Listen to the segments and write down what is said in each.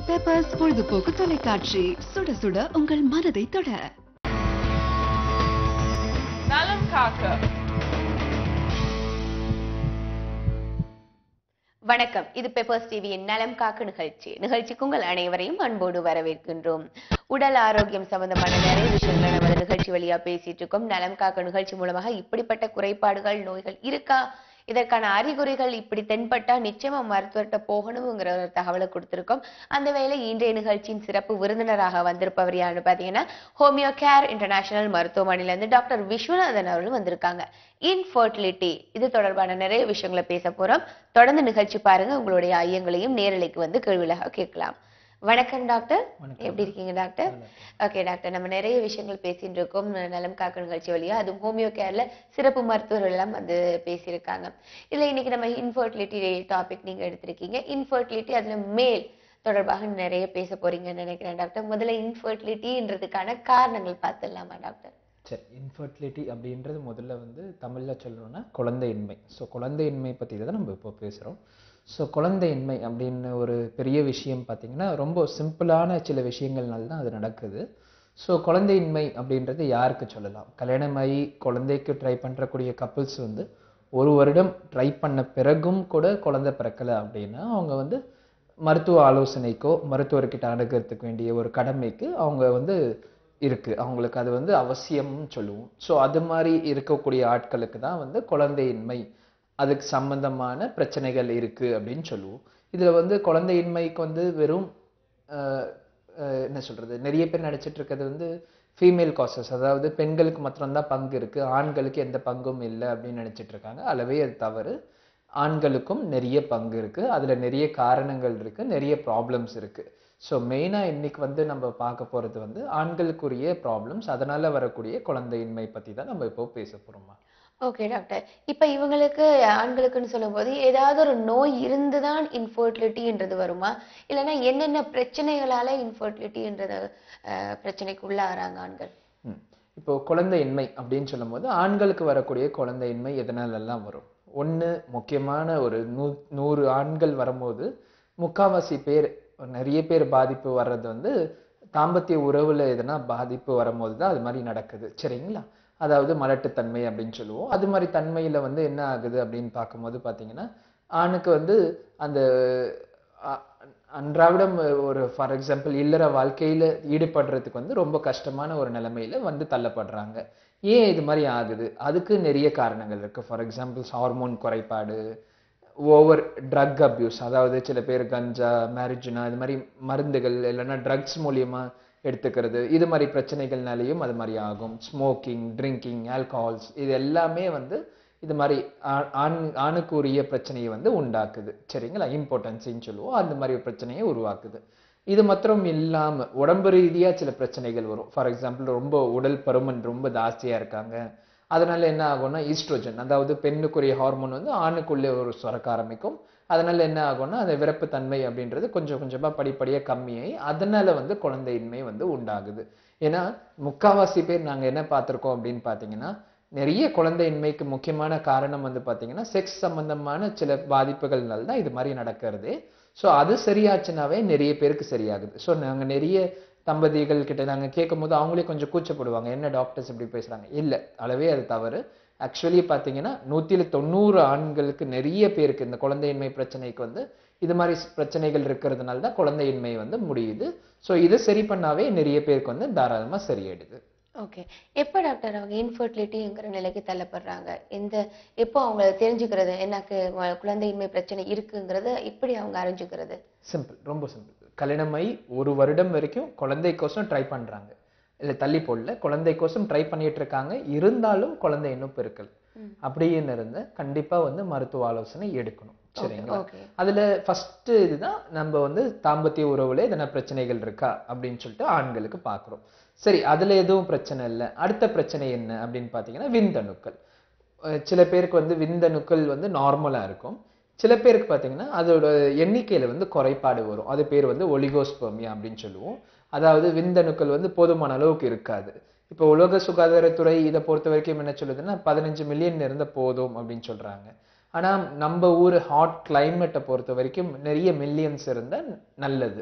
Peppers பொழுதுபோக்கு தொலைக்காட்சி சுட சுட உங்கள் மனதை தொட நலம் காக்க வணக்கம் இது பெப்பர்ஸ் டிவியின் நலம் காக்கு நிகழ்ச்சி நிகழ்ச்சிக்கு உங்கள் அனைவரையும் அன்போடு வரவேற்கின்றோம் உடல் ஆரோக்கியம் சம்பந்தமான நிறைய விஷயங்களை நமது நிகழ்ச்சி வழியா பேசிட்டு இருக்கோம் நலம் காக்க நிகழ்ச்சி மூலமாக இப்படிப்பட்ட குறைபாடுகள் நோய்கள் இருக்கா இதற்கான அறிகுறிகள் இப்படி தென்பட்டா நிச்சயமா மருத்துவர்கிட்ட போகணுங்கிற ஒரு தகவலை கொடுத்திருக்கோம் அந்த வேளை இன்றைய நிகழ்ச்சியின் சிறப்பு விருந்தினராக வந்திருப்பவர் யாருன்னு பாத்தீங்கன்னா ஹோமியோ கேர் இன்டர்நேஷனல் மருத்துவமனையில இருந்து டாக்டர் விஸ்வநாதன் அவர்கள் வந்திருக்காங்க இன்ஃபர்டிலிட்டி இது தொடர்பான நிறைய விஷயங்களை பேச போறோம் தொடர்ந்து நிகழ்ச்சி பாருங்க உங்களுடைய ஐயங்களையும் நேரலைக்கு வந்து கேள்வியாக கேட்கலாம் வணக்கம் டாக்டர் எப்படி இருக்கீங்க டாக்டர் ஓகே டாக்டர் நம்ம நிறைய விஷயங்கள் பேசிட்டு இருக்கோம் நலம் காக்க நிகழ்ச்சி வழியா அதுவும் ஹோமியோ கேர்ல சிறப்பு மருத்துவர்கள் எல்லாம் வந்து பேசியிருக்காங்க இதுல இன்னைக்கு நம்ம இன்ஃபர்டிலிட்டி டாபிக் நீங்க எடுத்திருக்கீங்க இன்ஃபர்டிலிட்டி அதுல மேல் தொடர்பாக நிறைய பேச போறீங்கன்னு நினைக்கிறேன் டாக்டர் முதல்ல இன்ஃபர்டிலிட்டின்றதுக்கான காரணங்கள் பார்த்துடலாமா டாக்டர் சரி இன்ஃபர்டிலிட்டி அப்படின்றது முதல்ல வந்து தமிழில் சொல்லணும்னா குழந்தையின்மை ஸோ குழந்தையின்மை பற்றி தான் நம்ம இப்போ பேசுகிறோம் ஸோ குழந்தையின்மை அப்படின்னு ஒரு பெரிய விஷயம் பார்த்தீங்கன்னா ரொம்ப சிம்பிளான சில விஷயங்கள்னால தான் அது நடக்குது ஸோ குழந்தையின்மை அப்படின்றது யாருக்கு சொல்லலாம் கல்யாணமாகி குழந்தைக்கு ட்ரை பண்ணுறக்கூடிய கப்புள்ஸ் வந்து ஒரு வருடம் ட்ரை பண்ண பிறகும் கூட குழந்தை பிறக்கலை அப்படின்னா அவங்க வந்து மருத்துவ ஆலோசனைக்கோ மருத்துவர்கிட்ட அணுகிறதுக்கு வேண்டிய ஒரு கடமைக்கு அவங்க வந்து இருக்கு அவங்களுக்கு அது வந்து அவசியம்னு சொல்லுவோம் ஸோ அது மாதிரி இருக்கக்கூடிய ஆட்களுக்கு தான் வந்து குழந்தையின்மை அதுக்கு சம்பந்தமான பிரச்சனைகள் இருக்கு அப்படின்னு சொல்லுவோம் இதுல வந்து குழந்தையின்மைக்கு வந்து வெறும் அஹ், அஹ், என்ன சொல்றது நிறைய பேர் நினைச்சிட்டு இருக்கிறது வந்து ஃபீமேல் காசஸ் அதாவது பெண்களுக்கு மாத்திரம்தான் பங்கு இருக்கு ஆண்களுக்கு எந்த பங்கும் இல்லை அப்படின்னு நினைச்சிட்டு இருக்காங்க அளவே அது தவறு ஆண்களுக்கும் நிறைய பங்கு இருக்கு அதுல நிறைய காரணங்கள் இருக்கு நிறைய ப்ராப்ளம்ஸ் இருக்கு ஸோ மெயினாக இன்னைக்கு வந்து நம்ம பார்க்க போறது வந்து ஆண்களுக்குரிய ப்ராப்ளம்ஸ் அதனால வரக்கூடிய குழந்தையின்மை பத்தி தான் நம்ம இப்போ பேச போறோமா ஓகே டாக்டர் இப்ப இவங்களுக்கு ஆண்களுக்குன்னு சொல்லும்போது ஏதாவது ஒரு நோய் இருந்துதான் இன்ஃபர்டிலிட்டின்றது வருமா இல்லைன்னா என்னென்ன பிரச்சனைகளால இன்ஃபர்டிலிட்டின்றது பிரச்சனைக்கு உள்ளாகிறாங்க ஆண்கள் ம். இப்போ குழந்தையின்மை அப்படின்னு சொல்லும்போது ஆண்களுக்கு வரக்கூடிய குழந்தையின்மை எதனாலெல்லாம் வரும் ஒண்ணு முக்கியமான ஒரு நூ நூறு ஆண்கள் வரும்போது முக்காவாசி பேர் நிறைய பேர் பாதிப்பு வர்றது வந்து தாம்பத்திய உறவுல எதனா பாதிப்பு வரும்போது தான் அது மாதிரி நடக்குது சரிங்களா அதாவது மலட்டுத்தன்மை அப்படின்னு சொல்லுவோம் அது மாதிரி தன்மையில வந்து என்ன ஆகுது அப்படின்னு பார்க்கும்போது பார்த்தீங்கன்னா ஆணுக்கு வந்து அந்த அ- அன்றாடம் ஒரு ஃபார் எக்ஸாம்பிள் இல்லற வாழ்க்கையில ஈடுபடுறதுக்கு வந்து ரொம்ப கஷ்டமான ஒரு நிலைமையில வந்து தள்ளப்படுறாங்க ஏன் இது மாதிரி ஆகுது அதுக்கு நிறைய காரணங்கள் இருக்கு ஃபார் எக்ஸாம்பிள் ஹார்மோன் குறைபாடு ஓவர் ட்ரக் அப்யூஸ் அதாவது சில பேர் கஞ்சா மேரிஜுனா இது மாதிரி மருந்துகள் இல்லைன்னா ட்ரக்ஸ் மூலியமா எடுத்துக்கிறது இது மாதிரி பிரச்சனைகள்னாலேயும் அது மாதிரி ஆகும் ஸ்மோக்கிங் ட்ரிங்கிங் ஆல்கஹால்ஸ் இது எல்லாமே வந்து இது மாதிரி ஆ- ஆண் ஆணுக்குரிய பிரச்சனையை வந்து உண்டாக்குது சரிங்களா இம்பார்ட்டன்ஸின்னு சொல்லுவோம் அந்த மாதிரி ஒரு பிரச்சனையை உருவாக்குது இது மாத்திரம் இல்லாம உடம்பு ரீதியா சில பிரச்சனைகள் வரும் ஃபார் எக்ஸாம்பிள் ரொம்ப உடல் பருமன் ரொம்ப ஜாஸ்தியா இருக்காங்க அதனால என்ன ஆகும்னா ஈஸ்ட்ரோஜன் அதாவது பெண்ணுக்குரிய ஹார்மோன் வந்து ஆணுக்குள்ளே ஒரு சுரக்க ஆரம்பிக்கும் அதனால என்ன ஆகும்னா அந்த விரப்புத்தன்மை அப்படின்றது கொஞ்சம் கொஞ்சமா படிப்படியா கம்மியாகி அதனால வந்து குழந்தையின்மை வந்து உண்டாகுது ஏன்னா முக்காவாசி பேர் நாங்க என்ன பார்த்திருக்கோம் அப்படின்னு பார்த்தீங்கன்னா நிறைய குழந்தையின்மைக்கு முக்கியமான காரணம் வந்து பார்த்தீங்கன்னா செக்ஸ் சம்பந்தமான சில பாதிப்புகள்னால தான் இது மாதிரி நடக்கிறதே ஸோ அது சரியாச்சுனாவே நிறைய பேருக்கு சரியாகுது ஸோ நாங்க நிறைய தம்பதிகள் கிட்ட நாங்க கேட்கும்போது அவங்களே கொஞ்சம் கூச்சப்படுவாங்க என்ன டாக்டர்ஸ் இப்படி பேசுறாங்க இல்ல அளவே அது தவறு ஆக்சுவலி பாத்தீங்கன்னா நூத்தில தொண்ணூறு ஆண்களுக்கு நிறைய பேருக்கு இந்த குழந்தையின்மை பிரச்சனைக்கு வந்து இது மாதிரி பிரச்சனைகள் இருக்கிறதுனால தான் குழந்தையின்மை வந்து முடியுது ஸோ இதை சரி பண்ணாவே நிறைய பேருக்கு வந்து தாராளமா சரியாயிடுது ஓகே எப்போ டாக்டர் அவங்க இன்ஃபர்டிலிட்டிங்கிற நிலைக்கு தள்ளப்படுறாங்க எந்த எப்போ அவங்க தெரிஞ்சுக்கிறது எனக்கு வ- குழந்தையின்மை பிரச்சனை இருக்குங்கிறத எப்படி அவங்க அறிஞ்சுக்கிறது சிம்பிள் ரொம்ப சிம்பிள் கல்யாணமாயி ஒரு வருடம் வரைக்கும் குழந்தைக்கோசம் ட்ரை பண்றாங்க இல்ல தள்ளி போடல குழந்தைக்கோசம் ட்ரை பண்ணிட்டு இருக்காங்க இருந்தாலும் குழந்தை இன்னும் பெருக்கல் அப்படின்னு இருந்தா கண்டிப்பா வந்து மருத்துவ ஆலோசனை எடுக்கணும் சரிங்களா ஓகே அதுல ஃபர்ஸ்ட் இதுதான் நம்ம வந்து தாம்பத்திய உறவுல எதனா பிரச்சனைகள் இருக்கா அப்படின்னு சொல்லிட்டு ஆண்களுக்கு பார்க்கிறோம் சரி அதுல எதுவும் பிரச்சனை இல்லை அடுத்த பிரச்சனை என்ன அப்படின்னு பார்த்தீங்கன்னா விந்தணுக்கள் அஹ் சில பேருக்கு வந்து விந்தணுக்கள் வந்து நார்மலா இருக்கும் சில பேருக்கு பார்த்தீங்கன்னா அதோட எண்ணிக்கையில வந்து குறைபாடு வரும் அது பேர் வந்து ஒலிகோஸ்பெர்மியா அப்படின்னு சொல்லுவோம் அதாவது விந்தணுக்கள் வந்து போதுமான அளவுக்கு இருக்காது இப்போ உலக சுகாதாரத்துறை இதை பொறுத்த வரைக்கும் என்ன சொல்லுதுன்னா பதினஞ்சு மில்லியன் இருந்த போதும் அப்படின்னு சொல்றாங்க ஆனா நம்ம ஊர் ஹாட் கிளைமேட்டை பொறுத்த வரைக்கும் நிறைய மில்லியன்ஸ் இருந்தா நல்லது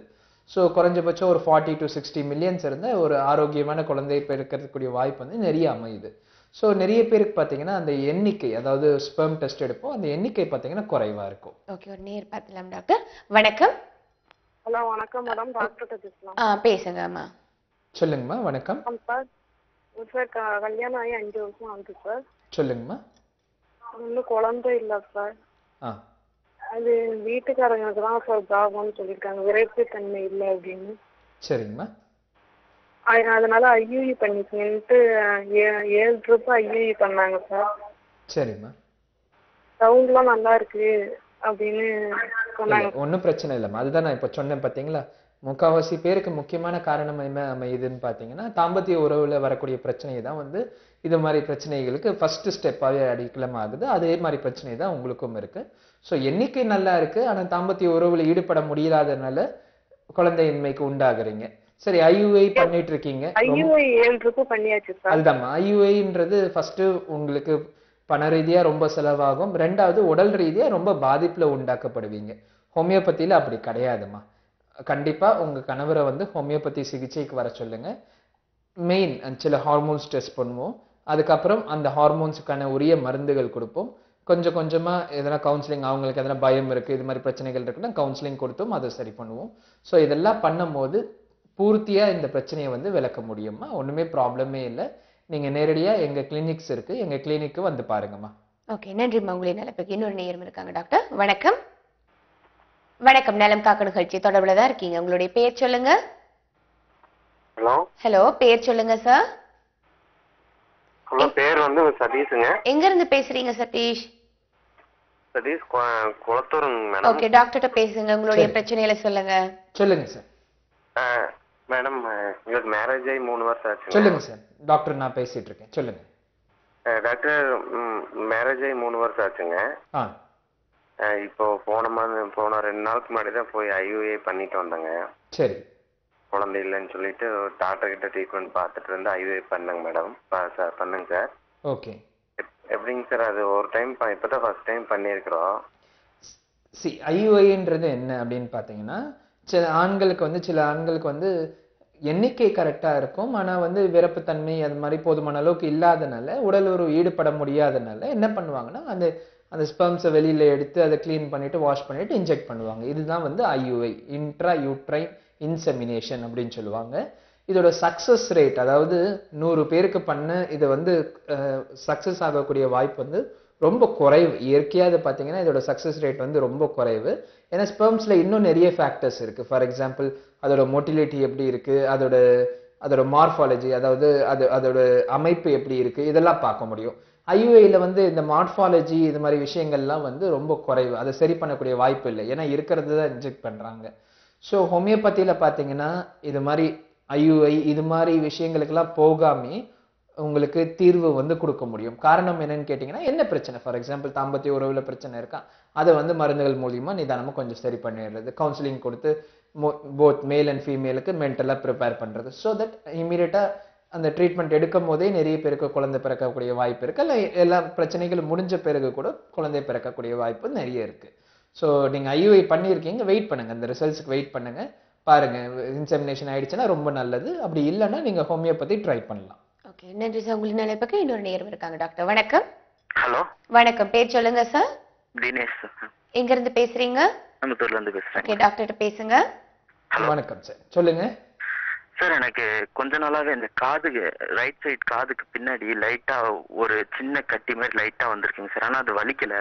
ஸோ குறைஞ்சபட்சம் ஒரு ஃபார்ட்டி டு சிக்ஸ்டி மில்லியன்ஸ் இருந்த ஒரு ஆரோக்கியமான குழந்தை பிறக்கிறதுக்கூடிய வாய்ப்பு வந்து நிறைய அமையுது ஸோ நிறைய பேருக்கு பார்த்தீங்கன்னா அந்த எண்ணிக்கை அதாவது ஸ்பெர்ம் டெஸ்ட் எடுப்போம் அந்த எண்ணிக்கை பார்த்தீங்கன்னா குறைவா இருக்கும் ஓகே ஒரு நேர் பார்க்கலாம் டாக்டர் வணக்கம் ஹலோ வணக்கம் மேடம் டாக்டர்கிட்ட பேசலாம் ஆ பேசுங்க அம்மா சொல்லுங்கம்மா வணக்கம் ஆமாம் சார் சார் க- கல்யாணம் ஆகி அஞ்சு வருஷம் ஆகுது சார் சொல்லுங்கம்மா இன்னும் குழந்தை இல்லை சார் ஆ அது வீட்டுக்காரங்களுக்கு தான் சார் ப்ராப்ளம்னு சொல்லியிருக்காங்க விரைப்பு தன்மை இல்லை அப்படின்னு சரிங்கம்மா அது- அதனால ஐயூஇ பண்ணிக்கன்ட்டு ஏ- ஏழு ட்ரிப் ஐயூஇ பண்ணாங்க சார் சரிம்மா சவுண்ட்லாம் நல்லா இருக்கு அப்படின்னு சொன்னாங்க ஒன்றும் பிரச்சனை இல்லைம்மா அதுதான் நான் இப்போ சொன்னேன் பார்த்தீங்களா முக்காவாசி பேருக்கு முக்கியமான காரணம் என்ன அமையுதுன்னு பார்த்தீங்கன்னா தாம்பத்திய உறவுல வரக்கூடிய பிரச்சனை தான் வந்து இது மாதிரி பிரச்சனைகளுக்கு ஃபர்ஸ்ட் ஸ்டெப்பாகவே அடிக்கலம் ஆகுது அதே மாதிரி பிரச்சனை தான் உங்களுக்கும் இருக்கு ஸோ எண்ணிக்கை நல்லா இருக்கு ஆனால் தாம்பத்திய உறவுல ஈடுபட முடியாதனால குழந்தையின்மைக்கு உண்டாகுறீங்க சரி ஐயுஐ பண்ணிட்டு இருக்கீங்க ரொம்ப- ஐயூஐ ஏழு ட்ரிப்பு பண்ணியாச்சு சார் அதுதாம்மா ஐயுஐன்றது ஃபர்ஸ்ட் உங்களுக்கு பண ரீதியா ரொம்ப செலவாகும் ரெண்டாவது உடல் ரீதியா ரொம்ப பாதிப்புல உண்டாக்கப்படுவீங்க ஹோமியோபதியில அப்படி கிடையாதும்மா கண்டிப்பா உங்க கணவரை வந்து ஹோமியோபதி சிகிச்சைக்கு வர சொல்லுங்க மெயின் சில ஹார்மோன்ஸ் டெஸ்ட் பண்ணுவோம் அதுக்கப்புறம் அந்த ஹார்மோன்ஸுக்கான உரிய மருந்துகள் கொடுப்போம் கொஞ்சம் கொஞ்சமா எதனா கவுன்சிலிங் அவங்களுக்கு எதனா பயம் இருக்கு இது மாதிரி பிரச்சனைகள் இருக்குன்னா கவுன்சிலிங் கொடுத்தும் அதை சரி பண்ணுவோம் ஸோ இதெல்லாம் பண்ணும்போது பூர்த்தியா இந்த பிரச்சனையை வந்து விளக்க முடியுமா ஒண்ணுமே ப்ராப்ளமே இல்லை நீங்க நேரடியா எங்க கிளினிக்ஸ் இருக்கு எங்க கிளினிக்கு வந்து பாருங்கம்மா ஓகே நன்றிம்மா உங்களின் நலப்புக்கு இன்னொரு நேரம் இருக்காங்க டாக்டர் வணக்கம் வணக்கம் நலம் காக்க நிகழ்ச்சி தொடர்புல தான் இருக்கீங்க உங்களுடைய பேர் சொல்லுங்க ஹலோ ஹலோ பேர் சொல்லுங்க சார் ஹலோ பேர் வந்து சதீஷுங்க எங்க இருந்து பேசுறீங்க சதீஷ் சதீஷ் கு- குளத்தூருங்க மேடம் ஓகே டாக்டர்கிட்ட பேசுங்க உங்களுடைய சரி. பிரச்சனைகளை சொல்லுங்க சொல்லுங்க சார் ஆ, மேடம் ஆ, எங்களுக்கு மேரேஜ் ஆகி மூணு வருஷம் ஆச்சுங்க சொல்லுங்க சார் டாக்டர் நான் பேசிட்டு இருக்கேன் சொல்லுங்க ஆ, டாக்டர் மேரேஜ் ஆகி மூணு வருஷம் ஆச்சுங்க ஆ ஆ, இப்போ போன மாதம் போன ரெண்டு நாளுக்கு முன்னாடி தான் போய் ஐயூஏ பண்ணிட்டு வந்தேங்க சரி குழந்தை இல்லைன்னு சொல்லிட்டு டாக்டர் கிட்ட ட்ரீட்மெண்ட் பார்த்துட்டு இருந்து ஐயூஏ பண்ணேங்க மேடம் சார் பண்ணுங்க சார் ஓகே எப்- எப்படிங்க சார் அது ஒரு டைம் இப்போ தான் ஃபர்ஸ்ட் டைம் பண்ணியிருக்கிறோம் சி ஐயுஐன்றது என்ன அப்படின்னு பார்த்தீங்கன்னா சில ஆண்களுக்கு வந்து சில ஆண்களுக்கு வந்து எண்ணிக்கை கரெக்டாக இருக்கும் ஆனால் வந்து விரப்புத்தன்மை அது மாதிரி போதுமான அளவுக்கு இல்லாதனால உடல் உறவு ஈடுபட முடியாதனால என்ன பண்ணுவாங்கன்னா அந்த அந்த ஸ்பெர்ம்ஸை வெளியில எடுத்து அதை க்ளீன் பண்ணிட்டு வாஷ் பண்ணிட்டு இன்ஜெக்ட் பண்ணுவாங்க இதுதான் வந்து ஐயுஐ இன்ட்ரா யூட்ரைன் இன்செமினேஷன் அப்படின்னு சொல்லுவாங்க இதோட சக்சஸ் ரேட் அதாவது நூறு பேருக்கு பண்ண இது வந்து சக்சஸ் ஆகக்கூடிய வாய்ப்பு வந்து ரொம்ப குறைவு இயற்கையாக அது பார்த்தீங்கன்னா இதோட சக்சஸ் ரேட் வந்து ரொம்ப குறைவு ஏன்னா ஸ்பெர்ம்ஸில் இன்னும் நிறைய ஃபேக்டர்ஸ் இருக்கு ஃபார் எக்ஸாம்பிள் அதோட மோட்டிலிட்டி எப்படி இருக்கு அதோட அதோட மார்ஃபாலஜி அதாவது அது அதோட அமைப்பு எப்படி இருக்கு இதெல்லாம் பார்க்க முடியும் ஐயுஐல வந்து இந்த மார்ஃபாலஜி இது மாதிரி விஷயங்கள்லாம் வந்து ரொம்ப குறைவு அதை சரி பண்ணக்கூடிய வாய்ப்பு இல்லை ஏன்னா இருக்கிறது தான் இன்ஜெக்ட் பண்றாங்க ஸோ ஹோமியோபதியில் பார்த்தீங்கன்னா இது மாதிரி ஐயுஐ இது மாதிரி விஷயங்களுக்கெல்லாம் போகாமே உங்களுக்கு தீர்வு வந்து கொடுக்க முடியும் காரணம் என்னன்னு கேட்டிங்கன்னா என்ன பிரச்சனை ஃபார் எக்ஸாம்பிள் தாம்பத்திய உறவுல பிரச்சனை இருக்கா அதை வந்து மருந்துகள் மூலியமா நிதானமா கொஞ்சம் சரி பண்ணிடுறது கவுன்சிலிங் கொடுத்து போத் மேல் அண்ட் ஃபீமேலுக்கு மென்டலாக ப்ரிப்பேர் பண்றது ஸோ தட் இமீடியட்டாக அந்த ட்ரீட்மெண்ட் எடுக்கும் போதே நிறைய பேருக்கு குழந்தை பிறக்கக்கூடிய வாய்ப்பு இருக்கு இல்லை எல்லா பிரச்சனைகளும் முடிஞ்ச பிறகு கூட குழந்தை பிறக்கக்கூடிய வாய்ப்பு நிறைய இருக்கு ஸோ நீங்க ஐயுஐ பண்ணியிருக்கீங்க வெயிட் பண்ணுங்க அந்த ரிசல்ட்ஸ்க்கு வெயிட் பண்ணுங்க பாருங்க இன்செமினேஷன் ஆயிடுச்சுன்னா ரொம்ப நல்லது அப்படி இல்லைன்னா நீங்க ஹோமியோபதி ட்ரை பண்ணலாம் ஓகே நன்றி சார் உங்களின் நலப்புக்கு இன்னொரு நேரம் இருக்காங்க டாக்டர் வணக்கம் ஹலோ வணக்கம் பேர் சொல்லுங்க சார் தினேஷ் எங்க இருந்து பேசுறீங்க அம்பத்தூர்ல இருந்து பேசுறேன் ஓகே டாக்டர்கிட்ட பேசுங்க வணக்கம் சார் சொல்லுங்க சார் எனக்கு கொஞ்ச நாளாவே இந்த காதுக்கு ரைட் சைடு காதுக்கு பின்னாடி லைட்டா ஒரு சின்ன கட்டி மாதிரி லைட்டா வந்திருக்குங்க சார் ஆனா அது வலிக்கல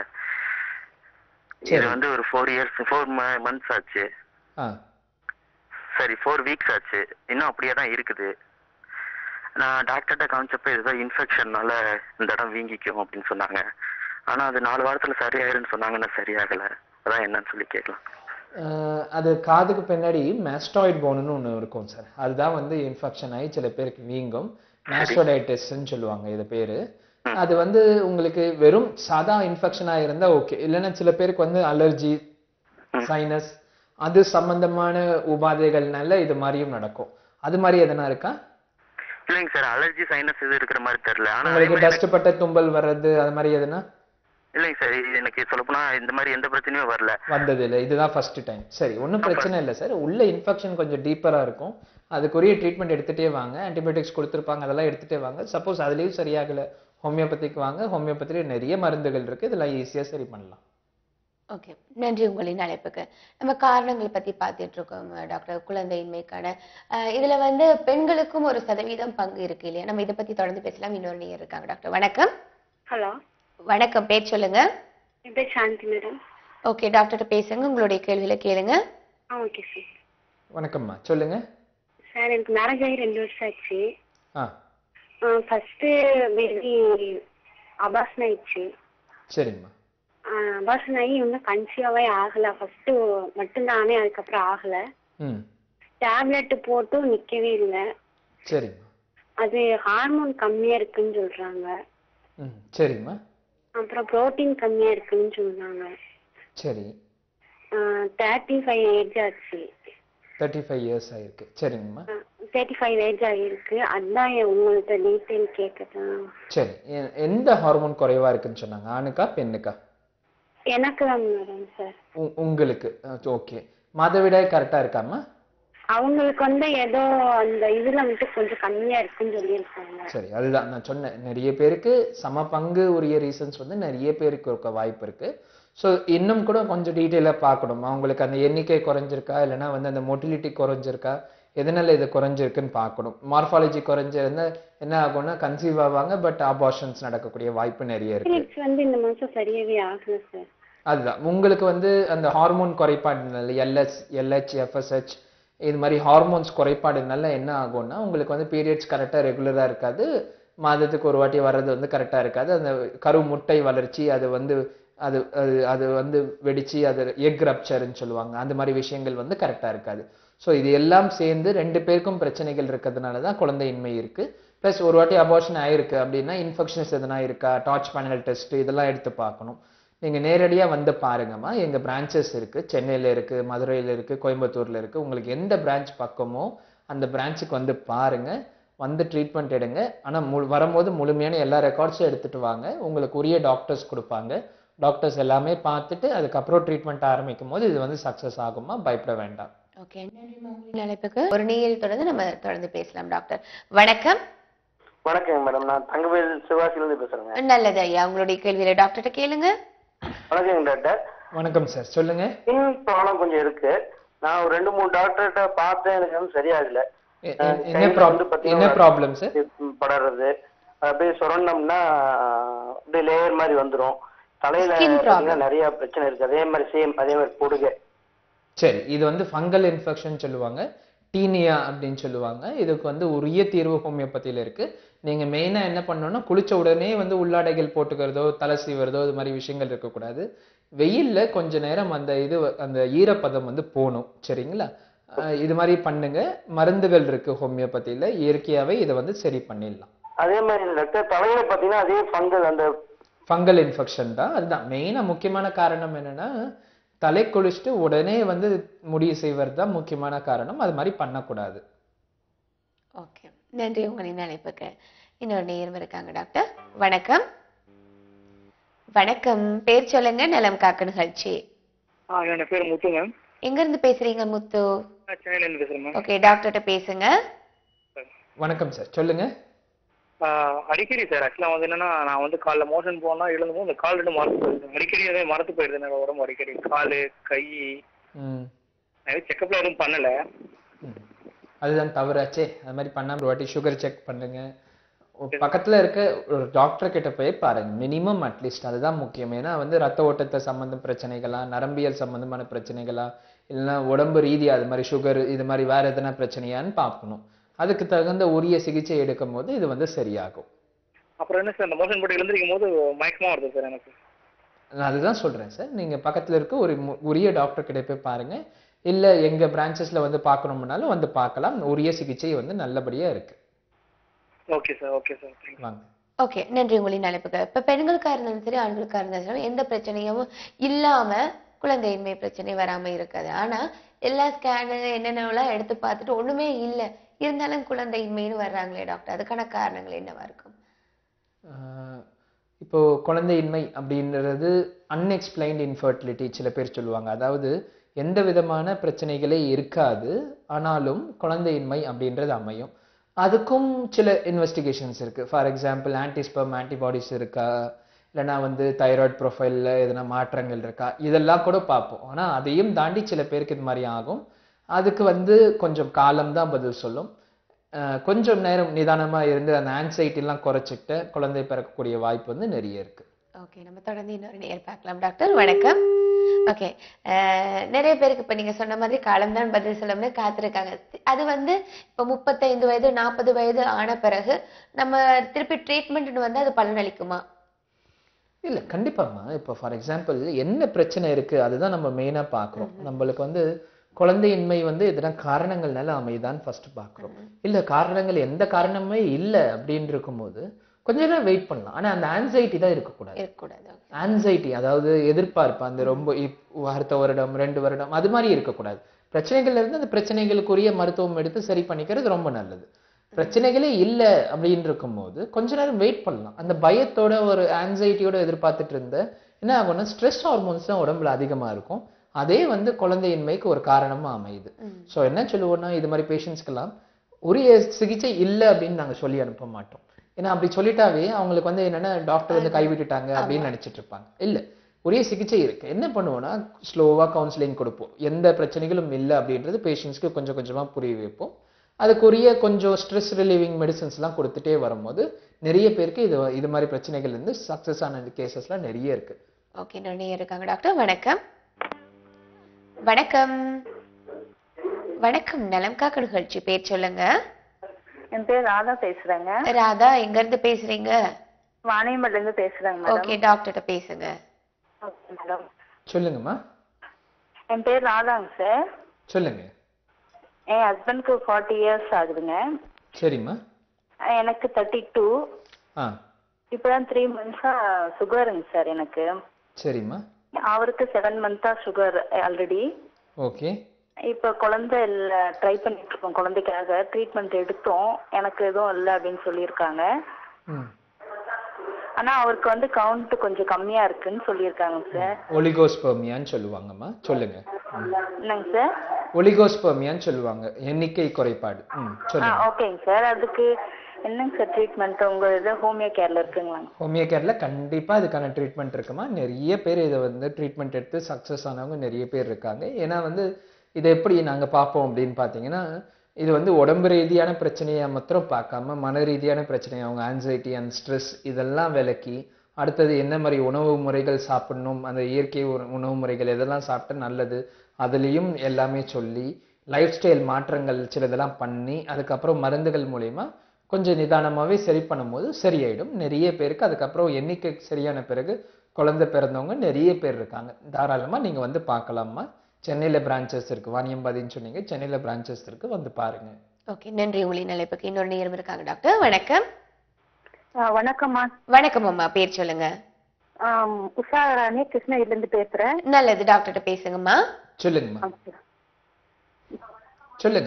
இது சரி. வந்து ஒரு ஃபோர் இயர்ஸ் ஃபோர் மந்த்ஸ் ஆச்சு ஆ சரி ஃபோர் வீக்ஸ் ஆச்சு இன்னும் அப்படியே தான் இருக்குது நான் டாக்டர்கிட்ட காமிச்சப்ப ஏதோ இன்ஃபெக்ஷன்னால இந்த இடம் வீங்கிக்கும் அப்படின்னு சொன்னாங்க ஆனா அது நாலு வாரத்துல சரியாயிருன்னு சொன்னாங்கன்னா சரியாகல அதான் என்னன்னு சொல்லி கேட்கலாம் அஹ் அது காதுக்கு பின்னாடி மேஸ்டாய்ட் போனுன்னு ஒன்று இருக்கும் சார் அதுதான் வந்து இன்ஃபெக்ஷன் ஆகி சில பேருக்கு வீங்கும் மேஸ்டோடைட்டிஸ்ன்னு சொல்லுவாங்க இது பேரு அது வந்து உங்களுக்கு வெறும் சாதா இன்ஃபெக்ஷனா இருந்தா ஓகே இல்லைன்னா சில பேருக்கு வந்து அலர்ஜி சைனஸ் அது சம்பந்தமான உபாதைகள்னால இது மாதிரியும் நடக்கும் அது மாதிரி எதனா இருக்கா இல்லைங்க சார் அலர்ஜி சைனஸ் இது இருக்கிற மாதிரி தெரியல ஆனா அதே உங்களுக்கு மாதிரி டஸ்ட் பட்ட தும்பல் வர்றது அது மாதிரி எதுனா இல்லைங்க சார் எனக்கு சொல்லப்போனா இந்த மாதிரி எந்த பிரச்சனையும் வரல வந்தது இல்லை இதுதான் ஃபர்ஸ்ட் டைம் சரி ஒன்றும் பிரச்சனை இல்லை சார் உள்ள இன்ஃபெக்ஷன் கொஞ்சம் டீப்பராக இருக்கும் அதுக்குரிய ட்ரீட்மெண்ட் எடுத்துகிட்டே வாங்க ஆன்டிபயோட்டிக்ஸ் கொடுத்துருப்பாங்க அதெல்லாம் எடுத்துகிட்டே வாங்க சப்போஸ் அதுலேயும் சரியாகலை ஹோமியோபதிக்கு வாங்க ஹோமியோபதியில் நிறைய மருந்துகள் இருக்குது இதெல்லாம் ஈஸியாக சரி பண்ணலாம் ஓகே நன்றி உங்களின் அழைப்புக்கு நம்ம காரணங்கள் பத்தி பார்த்துட்டு இருக்கோம் டாக்டர் குழந்தையின்மைக்கான அஹ், இதுல வந்து பெண்களுக்கும் ஒரு சதவீதம் பங்கு இருக்கு இல்லையா நம்ம இதை பத்தி தொடர்ந்து பேசலாம் இன்னொரு நேயர் இருக்காங்க டாக்டர் வணக்கம் ஹலோ வணக்கம் பேர் சொல்லுங்க என் பேர் சாந்தி மேடம் ஓகே டாக்டர்கிட்ட பேசுங்க உங்களுடைய கேள்வியில கேளுங்க ஆ ஓகே சார் வணக்கம்மா சொல்லுங்க சார் எனக்கு மேரேஜ் ஆகி ரெண்டு வருஷம் ஆச்சு ஆ ஃபர்ஸ்ட் பேபி அபாசன் ஆயிடுச்சு சரிம்மா அபாசன் ஆகி இன்னும் கன்சியாவே ஆகல ஃபர்ஸ்ட் மட்டும்தானே அதுக்கப்புறம் ஆகல ம் டேப்லெட் போட்டும் நிக்கவே இல்லை சரிம்மா அது ஹார்மோன் கம்மியா இருக்குன்னு சொல்றாங்க ம் சரிம்மா அப்புறம் புரோட்டீன் கம்மியா இருக்குன்னு சொல்றாங்க சரி தேர்ட்டி ஃபைவ் ஏஜ் ஆச்சு தேர்ட்டி ஃபைவ் இயர்ஸ் ஆயிருக்கு சரிங்கம்மா தேர்ட்டி ஃபைவ் ஏஜ் ஆகிருக்கு அதான் என் உங்கள்கிட்ட டீட்டெயில் கேட்கதான் சரி எ- எந்த ஹார்மோன் குறைவா இருக்குன்னு சொன்னாங்க ஆணுக்கா பெண்ணுக்கா எனக்கு தான் மேடம் சார் உ- உங்களுக்கு ஓகே மாதவிடாய் கரெக்டா இருக்காம்மா அவங்களுக்கு வந்து ஏதோ அந்த இதுல மட்டும் கொஞ்சம் கம்மியா இருக்குன்னு சொல்லியிருக்காங்க சரி அதுதான் நான் சொன்னேன் நிறைய பேருக்கு சம பங்கு உரிய ரீசன்ஸ் வந்து நிறைய பேருக்கு இருக்க வாய்ப்பு இருக்கு ஸோ இன்னும் கூட கொஞ்சம் டீட்டெயிலாக பார்க்கணும் அவங்களுக்கு அந்த எண்ணிக்கை குறைஞ்சிருக்கா இல்லைன்னா வந்து அந்த மொட்டிலிட்டி குறைஞ்சிருக்கா எதனால இது குறைஞ்சிருக்குன்னு பார்க்கணும் மார்ஃபாலஜி குறைஞ்சிருந்தா என்ன ஆகும்னா கன்சீவ் ஆவாங்க பட் அபார்ஷன்ஸ் நடக்கக்கூடிய வாய்ப்பு நிறைய இருக்கு பீரியட்ஸ் வந்து இந்த மாசம் சரியாவே ஆகல சார் அதுதான் உங்களுக்கு வந்து அந்த ஹார்மோன் குறைபாடுனால எல்எஸ் எல்ஹெச் எஃப்எஸ்ஹெச் இது மாதிரி ஹார்மோன்ஸ் குறைபாடுனால என்ன ஆகும்னா உங்களுக்கு வந்து பீரியட்ஸ் கரெக்டாக ரெகுலராக இருக்காது மாதத்துக்கு ஒரு வாட்டி வர்றது வந்து கரெக்டாக இருக்காது அந்த கரு முட்டை வளர்ச்சி அது வந்து அது அது அது வந்து வெடிச்சு அது எக் ரப்சர்ன்னு சொல்லுவாங்க அந்த மாதிரி விஷயங்கள் வந்து கரெக்டாக இருக்காது ஸோ இது எல்லாம் சேர்ந்து ரெண்டு பேருக்கும் பிரச்சனைகள் இருக்கிறதுனால தான் குழந்தையின்மை இருக்கு ப்ளஸ் ஒரு வாட்டி அபார்ஷன் ஆயிருக்கு அப்படின்னா இன்ஃபெக்ஷன்ஸ் எதனா இருக்கா டார்ச் பேனல் டெஸ்ட் இதெல்லாம் எடுத்து பார்க்கணும் நீங்க நேரடியா வந்து பாருங்கம்மா எங்க பிரான்ச்சஸ் இருக்கு சென்னையில இருக்கு மதுரையில இருக்கு கோயம்புத்தூர்ல இருக்கு உங்களுக்கு எந்த பிரான்ச் பக்கமோ அந்த பிரான்ச்சுக்கு வந்து பாருங்க வந்து ட்ரீட்மெண்ட் எடுங்க ஆனா மு- வரும்போது முழுமையான எல்லா ரெக்கார்ட்ஸும் எடுத்துட்டு வாங்க உங்களுக்கு உரிய டாக்டர்ஸ் கொடுப்பாங்க டாக்டர்ஸ் எல்லாமே பார்த்துட்டு அதுக்கப்புறம் ட்ரீட்மெண்ட் ஆரம்பிக்கும் போது இது வந்து சக்சஸ் ஆகுமா பயப்பட வேண்டாம் ஓகே நன்றிம்மா உங்களின் அழைப்புக்கு ஒரு நேயரை தொடர்ந்து நம்ம தொடர்ந்து பேசலாம் டாக்டர் வணக்கம் வணக்கம் மேடம் நான் தங்கவேல் சிவாசிலிருந்து பேசுறேங்க நல்லது ஐயா உங்களுடைய கேள்வியில டாக்டர்கிட்ட கேளுங்க வணக்கம் டாக்டர் வணக்கம் சார் சொல்லுங்க ஸ்கின் ப்ராப்ளம் கொஞ்சம் இருக்கு நான் ஒரு ரெண்டு மூணு டாக்டர்கிட்ட பார்த்தேன் எனக்கு வந்து சரியாகல எ- அஹ் எ- என்ன கையில ப்ராப்ளம் வந்து பாத்தீங்கன்னா என்ன ப்ராப்ளம் சார் இது படறது அப்படியே சுரண்டோம்னா அப்படியே லேயர் மாதிரி வந்துரும் தலையில Skin problem. பாத்தீங்கன்னா நிறைய பிரச்சனை இருக்கு அதே மாதிரி சேம் அதே மாதிரி பொடுகு சரி இது வந்து ஃபங்கல் இன்ஃபெக்ஷன் சொல்லுவாங்க டீனியா அப்படின்னு சொல்லுவாங்க இதுக்கு வந்து உரிய தீர்வு ஹோமியோபதியில இருக்கு நீங்க மெயினா என்ன பண்ணணும்னா குளிச்ச உடனே வந்து உள்ளாடைகள் போட்டுக்கிறதோ தலை சீவுறதோ இது மாதிரி விஷயங்கள் இருக்கக்கூடாது வெயில்ல கொஞ்ச நேரம் அந்த இது அந்த ஈரப்பதம் வந்து போகணும் சரிங்களா அஹ் இது மாதிரி பண்ணுங்க மருந்துகள் இருக்கு ஹோமியோபதியில இயற்கையாவே இதை வந்து சரி பண்ணிடலாம் அதே மாதிரி டாக்டர் தலையில பாத்தீங்கன்னா அதே ஃபங்கல் அந்த ஃபங்கல் இன்ஃபெக்ஷன் தான் அதுதான் மெயினா முக்கியமான காரணம் என்னன்னா தலை குளிச்சுட்டு உடனே வந்து முடிவு செய்வது தான் முக்கியமான காரணம் அது மாதிரி பண்ணக்கூடாது ஓகே நன்றி உங்களின் அழைப்புக்கு இன்னொரு நேயரும் இருக்காங்க டாக்டர் வணக்கம் வணக்கம் பேர் சொல்லுங்க நலம் காக்க நிகழ்ச்சி ஆ என்னோட பேர் முத்து மேம் எங்க இருந்து பேசுறீங்க முத்து நான் சென்னையில இருந்து பேசுறேன் மேம் ஓகே டாக்டர்கிட்ட பேசுங்க வணக்கம் சார் சொல்லுங்க ஆ, அடிக்கடி சார் ஆக்சுவலா வந்து என்னன்னா நான் வந்து காலைல மோஷன் போனா எழுந்தும்போது இந்த கால் ரெண்டு மறந்து போயிடுது அடிக்கடி அதே மறந்து போயிடுது என்னோட உடம்பு அடிக்கடி காலு கை ம் நான் செக்கப்ல எதுவும் பண்ணல ம். அதுதான் தவறாச்சே அது மாதிரி பண்ணாம ஒரு வாட்டி சுகர் செக் பண்ணுங்க ஒரு பக்கத்துல இருக்க ஒரு டாக்டர் கிட்ட போய் பாருங்க மினிமம் அட்லீஸ்ட் அதுதான் முக்கியம் ஏன்னா வந்து ரத்த ஓட்டத்தை சம்பந்தம் பிரச்சனைகளா நரம்பியல் சம்பந்தமான பிரச்சனைகளா இல்லைன்னா உடம்பு ரீதியா அது மாதிரி சுகர் இது மாதிரி வேற எதனா பிரச்சனையான்னு பார்க்கணும் அதுக்கு தகுந்த உரிய சிகிச்சை எடுக்கும் போது இது வந்து சரியாகும் அப்புறம் என்ன சார் அந்த மோஷன் போட்டு எழுந்திருக்கும் போது மயக்கமா வருது சார் எனக்கு நான் அதுதான் சொல்றேன் சார் நீங்க பக்கத்துல இருக்க ஒரு மு- உரிய டாக்டர் கிட்ட போய் பாருங்க இல்ல எங்க பிரான்ச்சஸ்ல வந்து பார்க்கணும்னாலும் வந்து பார்க்கலாம் உரிய சிகிச்சை வந்து நல்லபடியா இருக்கு okay sir okay sir thank you okay okay நன்றி உங்களின் அழைப்புக்கு இப்ப பெண்களுக்கா இருந்தாலும் சரி ஆண்களுக்கா இருந்தாலும் சரி எந்த பிரச்சனையும் இல்லாம குழந்தையின்மை பிரச்சனை வராம இருக்காது ஆனா எல்லா ஸ்கேனு என்னென்னலாம் எடுத்து பார்த்துட்டு ஒண்ணுமே இல்ல இருந்தாலும் குழந்தையின்மைன்னு வர்றாங்களே டாக்டர் அதுக்கான காரணங்கள் என்னவா இருக்கும் ஆஹ் இப்போ குழந்தையின்மை அப்படின்றது அன்எக்ஸ்பிளைன்ட் இன்ஃபர்டிலிட்டி சில பேர் சொல்லுவாங்க அதாவது எந்த விதமான பிரச்சனைகளே இருக்காது ஆனாலும் குழந்தையின்மை அப்படின்றது அமையும் அதுக்கும் சில இன்வெஸ்டிகேஷன்ஸ் இருக்கு ஃபார் எக்ஸாம்பிள் ஆன்டிஸ்பம் ஆன்டிபாடிஸ் இருக்கா இல்லைன்னா வந்து தைராய்டு ப்ரொஃபைலில் எதனா மாற்றங்கள் இருக்கா இதெல்லாம் கூட பார்ப்போம் ஆனால் அதையும் தாண்டி சில பேருக்கு இது மாதிரி ஆகும் அதுக்கு வந்து கொஞ்சம் காலம்தான் பதில் சொல்லும் அஹ் கொஞ்சம் நேரம் நிதானமாக இருந்து அந்த ஆன்சைட்டிலாம் குறைச்சிட்டு குழந்தை பிறக்கக்கூடிய வாய்ப்பு வந்து நிறைய இருக்கு ஓகே நம்ம தொடர்ந்து இன்னொரு நேர் பார்க்கலாம் டாக்டர் வணக்கம் ஓகே நிறைய பேருக்கு இப்ப நீங்க சொன்ன மாதிரி காலம்தான் பதில் சொல்லணும்னு காத்திருக்காங்க அது வந்து இப்ப முப்பத்தைந்து வயது நாற்பது வயது ஆன பிறகு நம்ம திருப்பி ட்ரீட்மெண்ட் வந்து அது பலனளிக்குமா இல்ல கண்டிப்பாம்மா இப்போ ஃபார் எக்ஸாம்பிள் என்ன பிரச்சனை இருக்கு அதுதான் நம்ம மெயினா பார்க்குறோம் நம்மளுக்கு வந்து குழந்தையின்மை வந்து எதனா காரணங்கள்னால அமைதான் ஃபர்ஸ்ட் பார்க்குறோம் இல்ல காரணங்கள் எந்த காரணமே இல்லை அப்படின்னு இருக்கும்போது கொஞ்ச நேரம் வெயிட் பண்ணலாம் ஆனா அந்த ஆன்சைட்டி தான் இருக்கக்கூடாது இருக்கக்கூடாது ஆன்சைட்டி அதாவது எதிர்பார்ப்பு அந்த ரொம்ப இப்- அடுத்த வருடம் ரெண்டு வருடம் அது மாதிரி இருக்கக்கூடாது பிரச்சனைகள்ல இருந்து அந்த பிரச்சனைகளுக்குரிய மருத்துவம் எடுத்து சரி பண்ணிக்கிறது ரொம்ப நல்லது பிரச்சனைகளே இல்லை அப்படின்னு இருக்கும்போது கொஞ்ச நேரம் வெயிட் பண்ணலாம் அந்த பயத்தோட ஒரு ஆன்சைட்டியோட எதிர்பார்த்துட்டு இருந்த என்ன ஆகும்னா ஸ்ட்ரெஸ் ஹார்மோன்ஸ் தான் உடம்புல அதிகமா இருக்கும் அதே வந்து குழந்தையின்மைக்கு ஒரு காரணமா அமையுது ஸோ என்ன சொல்லுவோம்னா இது மாதிரி பேஷண்ட்ஸ்க்கெல்லாம் உரிய சிகிச்சை இல்லை அப்படின்னு நாங்க சொல்லி அனுப்ப மாட்டோம் ஏன்னா அப்படி சொல்லிட்டாவே அவங்களுக்கு வந்து என்னன்னா டாக்டர் வந்து கைவிட்டுட்டாங்க அப்படின்னு நினைச்சிட்டு இருப்பாங்க இல்ல உரிய சிகிச்சை இருக்கு என்ன பண்ணுவோம்னா ஸ்லோவா கவுன்சிலிங் கொடுப்போம் எந்த பிரச்சனைகளும் இல்லை அப்படின்றது பேஷண்ட்ஸ்க்கு கொஞ்சம் கொஞ்சமா புரிய வைப்போம் அதுக்குரிய கொஞ்சம் ஸ்ட்ரெஸ் ரிலீவிங் மெடிசன்ஸ்லாம் கொடுத்துட்டே வரும்போது நிறைய பேருக்கு இது இது மாதிரி பிரச்சனைகள் இருந்து சக்ஸஸ் ஆன கேசஸ்லாம் நிறைய இருக்கு ஓகே நிறைய இருக்காங்க டாக்டர் வணக்கம் வணக்கம் வணக்கம் நலம் காக்க நிகழ்ச்சி பேர் சொல்லுங்க என் பேர் ராதா பேசுறேங்க ராதா எங்க இருந்து பேசுறீங்க வாணியம்பட்டில இருந்து பேசுறேங்க மேடம் ஓகே டாக்டர்கிட்ட பேசுங்க ஓகே மேடம் சொல்லுங்கம்மா என் பேர் ராதாங்க சார் சொல்லுங்க என் ஹஸ்பண்ட்க்கு ஃபார்ட்டி இயர்ஸ் ஆகுதுங்க சரிம்மா எனக்கு தேர்ட்டி டூ ஆ இப்போதான் த்ரீ மந்த்ஸா சுகருங்க சார் எனக்கு சரிம்மா அவருக்கு செவன் மந்த்தா சுகர் ஆல்ரெடி ஓகே இப்போ குழந்தை இல்லை ட்ரை பண்ணிட்டு இருக்கோம் குழந்தைக்காக ட்ரீட்மெண்ட் எடுத்தோம் எனக்கு எதுவும் இல்லை அப்படின்னு சொல்லியிருக்காங்க ம் ஆனா அவருக்கு வந்து கவுண்ட் கொஞ்சம் கம்மியா இருக்குன்னு சொல்லியிருக்காங்க சார் ஒலிகோஸ்பெர்மியான்னு சொல்லுவாங்கம்மா சொல்லுங்க ம். என்னங்க சார் ஒலிகோஸ்பெர்மியான்னு சொல்லுவாங்க எண்ணிக்கை குறைபாடு ம் ஆ சொல்லுங்க ஓகேங்க சார் அதுக்கு என்னங்க சார் ட்ரீட்மெண்ட் உங்க இது ஹோமியோ கேர்ல இருக்குங்களாங்க ஹோமியோ கேர்ல கண்டிப்பா இதுக்கான ட்ரீட்மெண்ட் இருக்குமா நிறைய பேர் இதை வந்து ட்ரீட்மெண்ட் எடுத்து சக்ஸஸ் ஆனவங்க நிறைய பேர் இருக்காங்க ஏன்னா வந்து இதை எப்படி நாங்க பார்ப்போம் அப்படின்னு பார்த்தீங்கன்னா இது வந்து உடம்பு ரீதியான பிரச்சனையை மாத்திரம் பார்க்காம மன ரீதியான பிரச்சனை அவங்க ஆன்சைட்டி அண்ட் ஸ்ட்ரெஸ் இதெல்லாம் விலக்கி அடுத்தது என்ன மாதிரி உணவு முறைகள் சாப்பிடணும் அந்த இயற்கை உண- உணவு முறைகள் எதெல்லாம் சாப்பிட்டா நல்லது அதுலேயும் எல்லாமே சொல்லி லைஃப் ஸ்டைல் மாற்றங்கள் சிலதெல்லாம் பண்ணி அதுக்கப்புறம் மருந்துகள் மூலயமா கொஞ்சம் நிதானமாவே சரி பண்ணும்போது சரியாயிடும் நிறைய பேருக்கு அதுக்கப்புறம் எண்ணிக்கை சரியான பிறகு குழந்தை பிறந்தவங்க நிறைய பேர் இருக்காங்க தாராளமா நீங்க வந்து பார்க்கலாமா சென்னையில பிரான்ச்சஸ் இருக்கு வாணியம்பாடின்னு சொன்னீங்க சென்னையில பிரான்ச்சஸ் இருக்கு வந்து பாருங்க ஓகே நன்றி உங்களின் அழைப்புக்கு இன்னொரு நேரம் இருக்காங்க டாக்டர் வணக்கம் வணக்கம்மா வணக்கம் அம்மா பேர் சொல்லுங்க ஆம், உஷா ராணி கிருஷ்ணகிரில இருந்து பேசுறேன் நல்லது டாக்டர்கிட்ட பேசுங்கம்மா சொல்லுங்கம்மா சொல்லுங்க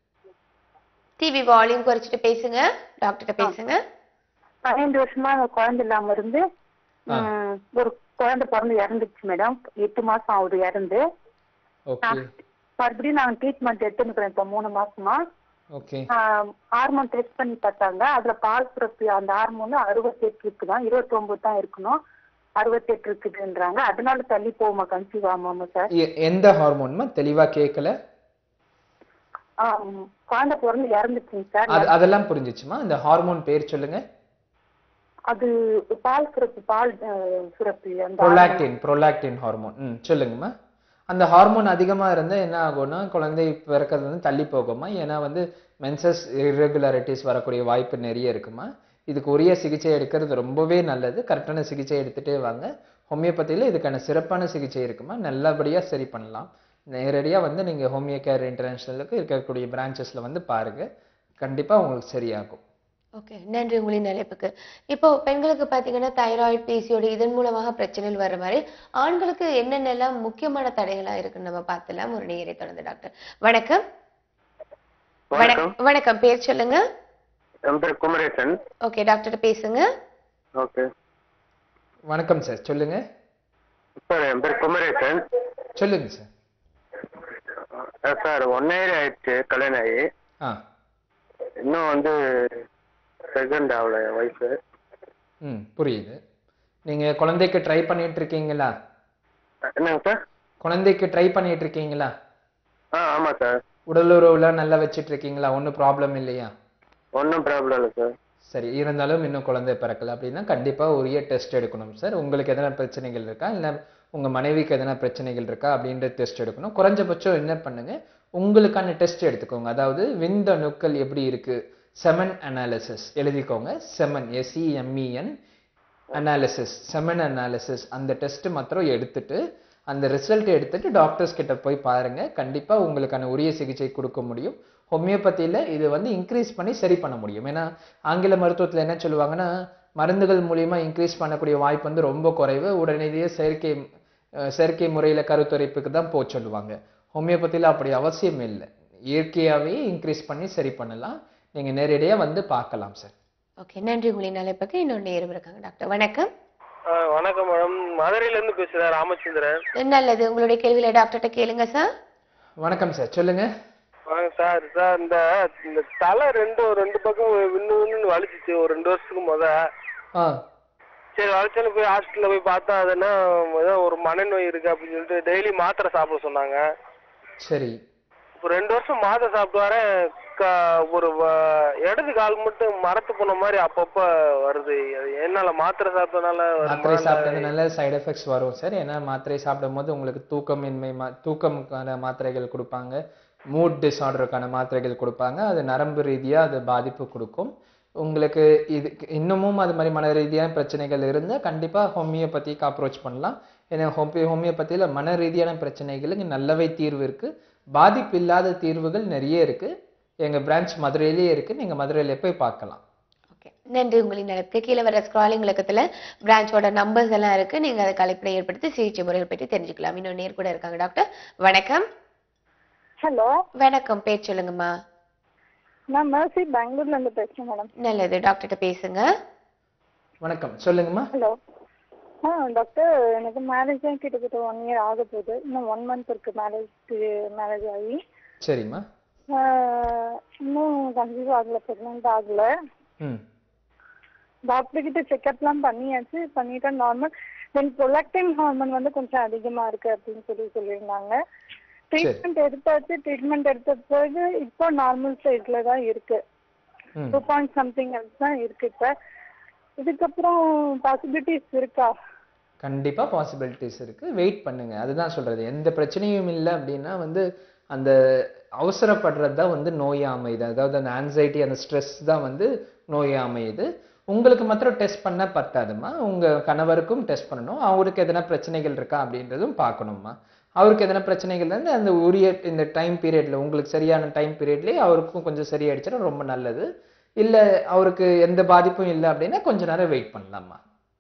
டிவி வால்யூம் குறைச்சிட்டு பேசுங்க டாக்டர்கிட்ட பேசுங்க பன்னெண்டு வருஷமா குழந்தை இல்லாம இருந்து ம், ஒரு குழந்தை பிறந்து இறந்துச்சு மேடம் எட்டு மாசம் ஆகுது இறந்து ஓகே மறுபடியும் நான் ட்ரீட்மெண்ட் எடுத்துக்கிறேன் இப்போ மூணு மாசமா ஓகே ஹார்மோன் டெஸ்ட் பண்ணி பார்த்தாங்க அதுல பால் சுரப்பி அந்த ஹார்மோன் அறுபத்தெட்டு இருக்குதான் இருபத்தி ஒன்பது தான் இருக்கணும் அறுபத்தெட்டு இருக்குதுன்றாங்க அதனால தள்ளி போகுமா கன்சீவ் ஆமாமா சார் எந்த ஹார்மோன்மா தெளிவா கேட்கல ஆம், குழந்தை பிறந்து இறந்துச்சுங்க சார் அது அதெல்லாம் புரிஞ்சிச்சுமா இந்த ஹார்மோன் பேர் சொல்லுங்க அது பால் சுரப்பி பால் அஹ், சுரப்பி அந்த ப்ரொலாக்டின் ப்ரொலாக்டின் ஹார்மோன் ம் சொல்லுங்கம்மா அந்த ஹார்மோன் அதிகமா இருந்தா என்ன ஆகும்னா குழந்தை பிறக்கிறது வந்து தள்ளி போகுமா ஏன்னா வந்து மென்சஸ் irregularities வரக்கூடிய வாய்ப்பு நிறைய இருக்குமா இதுக்கு உரிய சிகிச்சை எடுக்கிறது ரொம்பவே நல்லது கரெக்டான சிகிச்சை எடுத்துட்டே வாங்க ஹோமியோபதியில இதுக்கான சிறப்பான சிகிச்சை இருக்குமா நல்லபடியா சரி பண்ணலாம் நேரடியா வந்து நீங்க ஹோமியோ கேர் இன்டர்நேஷனலுக்கு இருக்கக்கூடிய பிரான்ச்சஸ்ல வந்து பாருங்க கண்டிப்பா உங்களுக்கு சரியாகும் ஓகே நன்றி உங்களின் அழைப்புக்கு இப்போ பெண்களுக்கு பார்த்தீங்கன்னா தைராய்டு பிசிஓடி இதன் மூலமாக பிரச்சனைகள் வர மாதிரி ஆண்களுக்கு என்னென்னலாம் முக்கியமான தடைகளா இருக்குன்னு நம்ம பார்த்துலாம் ஒரு நேரை தொடர்ந்து டாக்டர் வணக்கம் வணக்கம் வணக்கம் பேர் சொல்லுங்க என் பேர் குமரேசன் ஓகே டாக்டர் பேசுங்க ஓகே வணக்கம் சார் சொல்லுங்க சார் என் பேர் குமரேசன் சொல்லுங்க சார் அஹ் சார் ஒன் இயர் ஆயிடுச்சு கல்யாணம் ஆகி ஆ இன்னும் வந்து ப்ரெக்னென்ட் ஆகல என் ஒய்ஃபு ம் புரியுது நீங்க குழந்தைக்கு ட்ரை பண்ணிட்டு இருக்கீங்களா என்னங்க சார் குழந்தைக்கு ட்ரை பண்ணிட்டு இருக்கீங்களா ஆ ஆமாம் சார் உடலுறவுலாம் நல்லா வச்சிட்டு இருக்கீங்களா ஒன்றும் ப்ராப்ளம் இல்லையா ஒன்றும் ப்ராப்ளம் இல்லை சார் சரி இருந்தாலும் இன்னும் குழந்தை பிறக்கல அப்படின்னா கண்டிப்பா உரிய டெஸ்ட் எடுக்கணும் சார் உங்களுக்கு எதனா பிரச்சனைகள் இருக்கா இல்ல உங்க மனைவிக்கு எதனா பிரச்சனைகள் இருக்கா அப்படின்ற டெஸ்ட் எடுக்கணும் குறைஞ்சபட்சம் என்ன பண்ணுங்க உங்களுக்கான டெஸ்ட் எடுத்துக்கோங்க அதாவது விந்தணுக்கள் எப்படி இருக்கு செமன் அனாலிசிஸ் எழுதிக்கோங்க semen SEMEN analysis semen analysis அந்த டெஸ்ட் மாத்திரம் எடுத்துட்டு அந்த ரிசல்ட் எடுத்துட்டு டாக்டர்ஸ் கிட்ட போய் பாருங்க கண்டிப்பா உங்களுக்கான உரிய சிகிச்சை கொடுக்க முடியும் ஹோமியோபதியில இது வந்து இன்க்ரீஸ் பண்ணி சரி பண்ண முடியும் ஏன்னா ஆங்கில மருத்துவத்துல என்ன சொல்லுவாங்கன்னா மருந்துகள் மூலியமா இன்க்ரீஸ் பண்ணக்கூடிய வாய்ப்பு வந்து ரொம்ப குறைவு உடனடியே செயற்கை அஹ், செயற்கை முறையில கருத்தரிப்புக்கு தான் போக சொல்லுவாங்க ஹோமியோபதியில அப்படி அவசியம் இல்லை இயற்கையாவே இன்க்ரீஸ் பண்ணி சரி பண்ணலாம் நீங்க நேரடியா வந்து பார்க்கலாம் சார் ஓகே நன்றி உங்களின் அழைப்புக்கு இன்னொரு நேரம் இருக்காங்க டாக்டர் வணக்கம் வணக்கம் மேடம் மதுரையிலேருந்து பேசுகிறேன் ராமச்சந்திரன் நல்லது உங்களுடைய கேள்வியில டாக்டர்கிட்ட கேளுங்க சார் வணக்கம் சார் சொல்லுங்க வாங்க சார் சார் இந்த இந்த தலை ரெண்டு ரெண்டு பக்கம் விண்ணு விண்ணு வலிச்சிச்சு ஒரு ரெண்டு வருஷத்துக்கு முத ஆ சரி வலிச்சோன்னு போய் ஹாஸ்பிட்டலில் போய் பார்த்தா அது என்ன ஏதோ ஒரு மனநோய் இருக்கு அப்படின்னு சொல்லிட்டு டெய்லி மாத்திரை சாப்பிட சொன்னாங்க சரி இப்போ ரெண்டு வருஷம் மாத்திரை சாப்பிட்டு வரேன் க- ஒரு வ- இடது கால் மட்டும் மரத்து போன மாதிரி அப்பப்போ வருது அது என்னால மாத்திரை சாப்பிட்டனால மாத்திரை சாப்பிட்டதுனால சைடு எஃபெக்ட்ஸ் வரும் சார் ஏன்னா மாத்திரை சாப்பிடும் போது உங்களுக்கு தூக்கமின்மை மா தூக்கமுக்கான மாத்திரைகள் கொடுப்பாங்க மூட் டிஸார்டருக்கான மாத்திரைகள் கொடுப்பாங்க அது நரம்பு ரீதியா அது பாதிப்பு கொடுக்கும் உங்களுக்கு இது இன்னமும் அது மாதிரி மன ரீதியான பிரச்சனைகள் இருந்தால் கண்டிப்பா ஹோமியோபதிக்கு அப்ரோச் பண்ணலாம் ஏன்னா ஹோமியோ ஹோமியோபதியில மன ரீதியான பிரச்சனைகளுக்கு நல்லவை தீர்வு இருக்கு பாதிப்பு இல்லாத தீர்வுகள் நிறைய இருக்கு எங்க பிரான்ச் மதுரையிலேயே இருக்கு நீங்க மதுரையில போய் பார்க்கலாம் ஓகே நன்றி உங்களின் அழைப்புக்கு கீழே வர ஸ்க்ராலிங் இலக்கத்துல பிரான்ச்சோட நம்பர்ஸ் எல்லாம் இருக்கு நீங்க அதை கலைப்படை ஏற்படுத்தி சிகிச்சை முறைகள் பற்றி தெரிஞ்சுக்கலாம் இன்னொரு நேர் கூட இருக்காங்க டாக்டர் வணக்கம் ஹலோ வணக்கம் பேர் சொல்லுங்கம்மா நான் மேர்சி பெங்களூர்ல இருந்து பேசுறேன் மேடம் நல்லது டாக்டர்கிட்ட பேசுங்க வணக்கம் சொல்லுங்கம்மா ஹலோ ஆ டாக்டர் எனக்கு மேரேஜ் கிட்டத்தட்ட ஒன் இயர் ஆக போகுது இன்னும் ஒன் மந்த் இருக்கு மேரேஜ் மேரேஜ் ஆகி சரிம்மா ஆ, இன்னும் கன்சீவ் ஆகல ப்ரெக்னென்ட் ஆகல ம் டாக்டர் கிட்ட செக்அப்லாம் பண்ணியாச்சு பண்ணிட்டா நார்மல் தென் ப்ரொலாக்டின் ஹார்மோன் வந்து கொஞ்சம் அதிகமா இருக்கு அப்படின்னு சொல்லி சொல்லியிருந்தாங்க ட்ரீட்மெண்ட் எடுத்தாச்சு ட்ரீட்மெண்ட் எடுத்த பிறகு இப்போ நார்மல் சைஸ்ல தான் இருக்கு ம் டூ பாயிண்ட் சம்திங் தான் இருக்கு இப்ப இதுக்கப்புறம் பாசிபிலிட்டிஸ் இருக்கா கண்டிப்பா பாசிபிலிட்டிஸ் இருக்கு வெயிட் பண்ணுங்க அதுதான் சொல்றது எந்த பிரச்சனையும் இல்லை அப்படின்னா வந்து அந்த அவசரப்படுறது தான் வந்து நோயா அமையுது அதாவது அந்த ஆன்சைட்டி அந்த ஸ்ட்ரெஸ் தான் வந்து நோயா அமையுது உங்களுக்கு மாத்திரம் டெஸ்ட் பண்ண பத்தாதும்மா உங்க கணவருக்கும் டெஸ்ட் பண்ணணும் அவருக்கு எதனா பிரச்சனைகள் இருக்கா அப்படின்றதும் பார்க்கணும்மா அவருக்கு எதனா பிரச்சனைகள் இருந்து அந்த உரிய இந்த டைம் பீரியட்ல உங்களுக்கு சரியான டைம் பீரியட்லயே அவருக்கும் கொஞ்சம் சரியாயிடுச்சுன்னா ரொம்ப நல்லது இல்ல அவருக்கு எந்த பாதிப்பும் இல்லை அப்படின்னா கொஞ்ச நேரம் வெயிட் பண்ணலாம்மா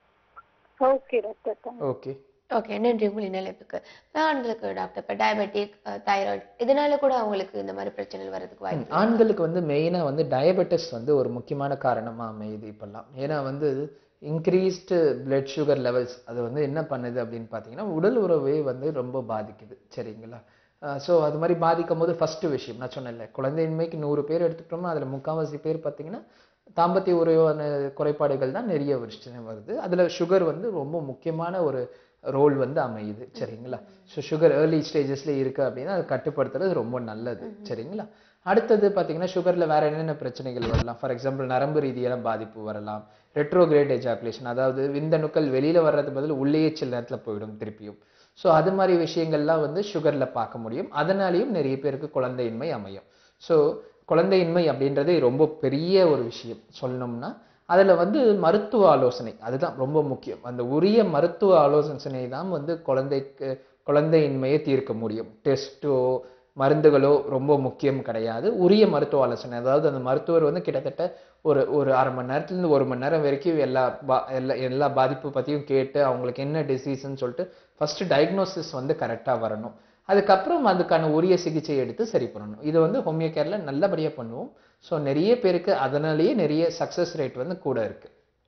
ஓகே டாக்டர் ஓகே ஓகே நன்றி உங்களின் அழைப்புக்கு ஆண்களுக்கு டாக்டர் இப்போ டயபெட்டிக் தைராய்டு இதனால கூட அவங்களுக்கு இந்த மாதிரி பிரச்சனைகள் வர்றதுக்கு வாய்ப்பு இருக்கா? ஆண்களுக்கு வந்து மெயினா வந்து டயபெட்டிஸ் வந்து ஒரு முக்கியமான காரணமா அமையுது இப்பெல்லாம் ஏன்னா வந்து இன்க்ரீஸ்டு பிளட் சுகர் லெவல்ஸ் அது வந்து என்ன பண்ணுது அப்படின்னு பார்த்தீங்கன்னா உடல் உறவே வந்து ரொம்ப பாதிக்குது சரிங்களா ஸோ அது மாதிரி பாதிக்கும் போது ஃபர்ஸ்ட் விஷயம் நான் சொன்னேன்ல குழந்தையின்மைக்கு நூறு பேர் எடுத்துக்கிட்டோம்னா அதுல முக்கால்வாசி பேர் பார்த்தீங்கன்னா தாம்பத்திய உறவான குறைபாடுகள் தான் நிறைய பிரச்சனை வருது அதுல சுகர் வந்து ரொம்ப முக்கியமான ஒரு ரோல் வந்து அமையுது சரிங்களா ஸோ சுகர் ஏர்லி ஸ்டேஜஸ்ல இருக்கு அப்படின்னா அதை கட்டுப்படுத்துறது ரொம்ப நல்லது சரிங்களா அடுத்தது பார்த்தீங்கன்னா சுகர்ல வேற என்னென்ன பிரச்சனைகள் வரலாம் ஃபார் எக்ஸாம்பிள் நரம்பு ரீதியான பாதிப்பு வரலாம் ரெட்ரோகிரேட் எஜாகுலேஷன் அதாவது விந்தணுக்கள் வெளியில வர்றது பதில் உள்ளேயே சில நேரத்துல போயிடும் திருப்பியும் ஸோ அது மாதிரி விஷயங்கள்லாம் வந்து சுகர்ல பார்க்க முடியும் அதனாலேயும் நிறைய பேருக்கு குழந்தையின்மை அமையும் ஸோ குழந்தையின்மை அப்படின்றது ரொம்ப பெரிய ஒரு விஷயம் சொல்லணும்னா அதுல வந்து மருத்துவ ஆலோசனை அதுதான் ரொம்ப முக்கியம் அந்த உரிய மருத்துவ ஆலோசனை தான் வந்து குழந்தைக்கு குழந்தையின்மையை தீர்க்க முடியும் டெஸ்ட்டோ மருந்துகளோ ரொம்ப முக்கியம் கிடையாது உரிய மருத்துவ ஆலோசனை அதாவது அந்த மருத்துவர் வந்து கிட்டத்தட்ட ஒரு ஒரு அரை மணி நேரத்துல இருந்து ஒரு மணி நேரம் வரைக்கும் எல்லா பா எல்லா எல்லா பாதிப்பு பத்தியும் கேட்டு அவங்களுக்கு என்ன டிசீஸ்ன்னு சொல்லிட்டு ஃபர்ஸ்ட் டயக்னோசிஸ் வந்து கரெக்டா வரணும் அதுக்கப்புறம் அதுக்கான உரிய சிகிச்சை எடுத்து சரி பண்ணணும் இது வந்து ஹோமியோ கேர்ல நல்லபடியா பண்ணுவோம் ஸோ நிறைய பேருக்கு அதனாலேயே நிறைய சக்சஸ் ரேட் வந்து கூட இருக்கு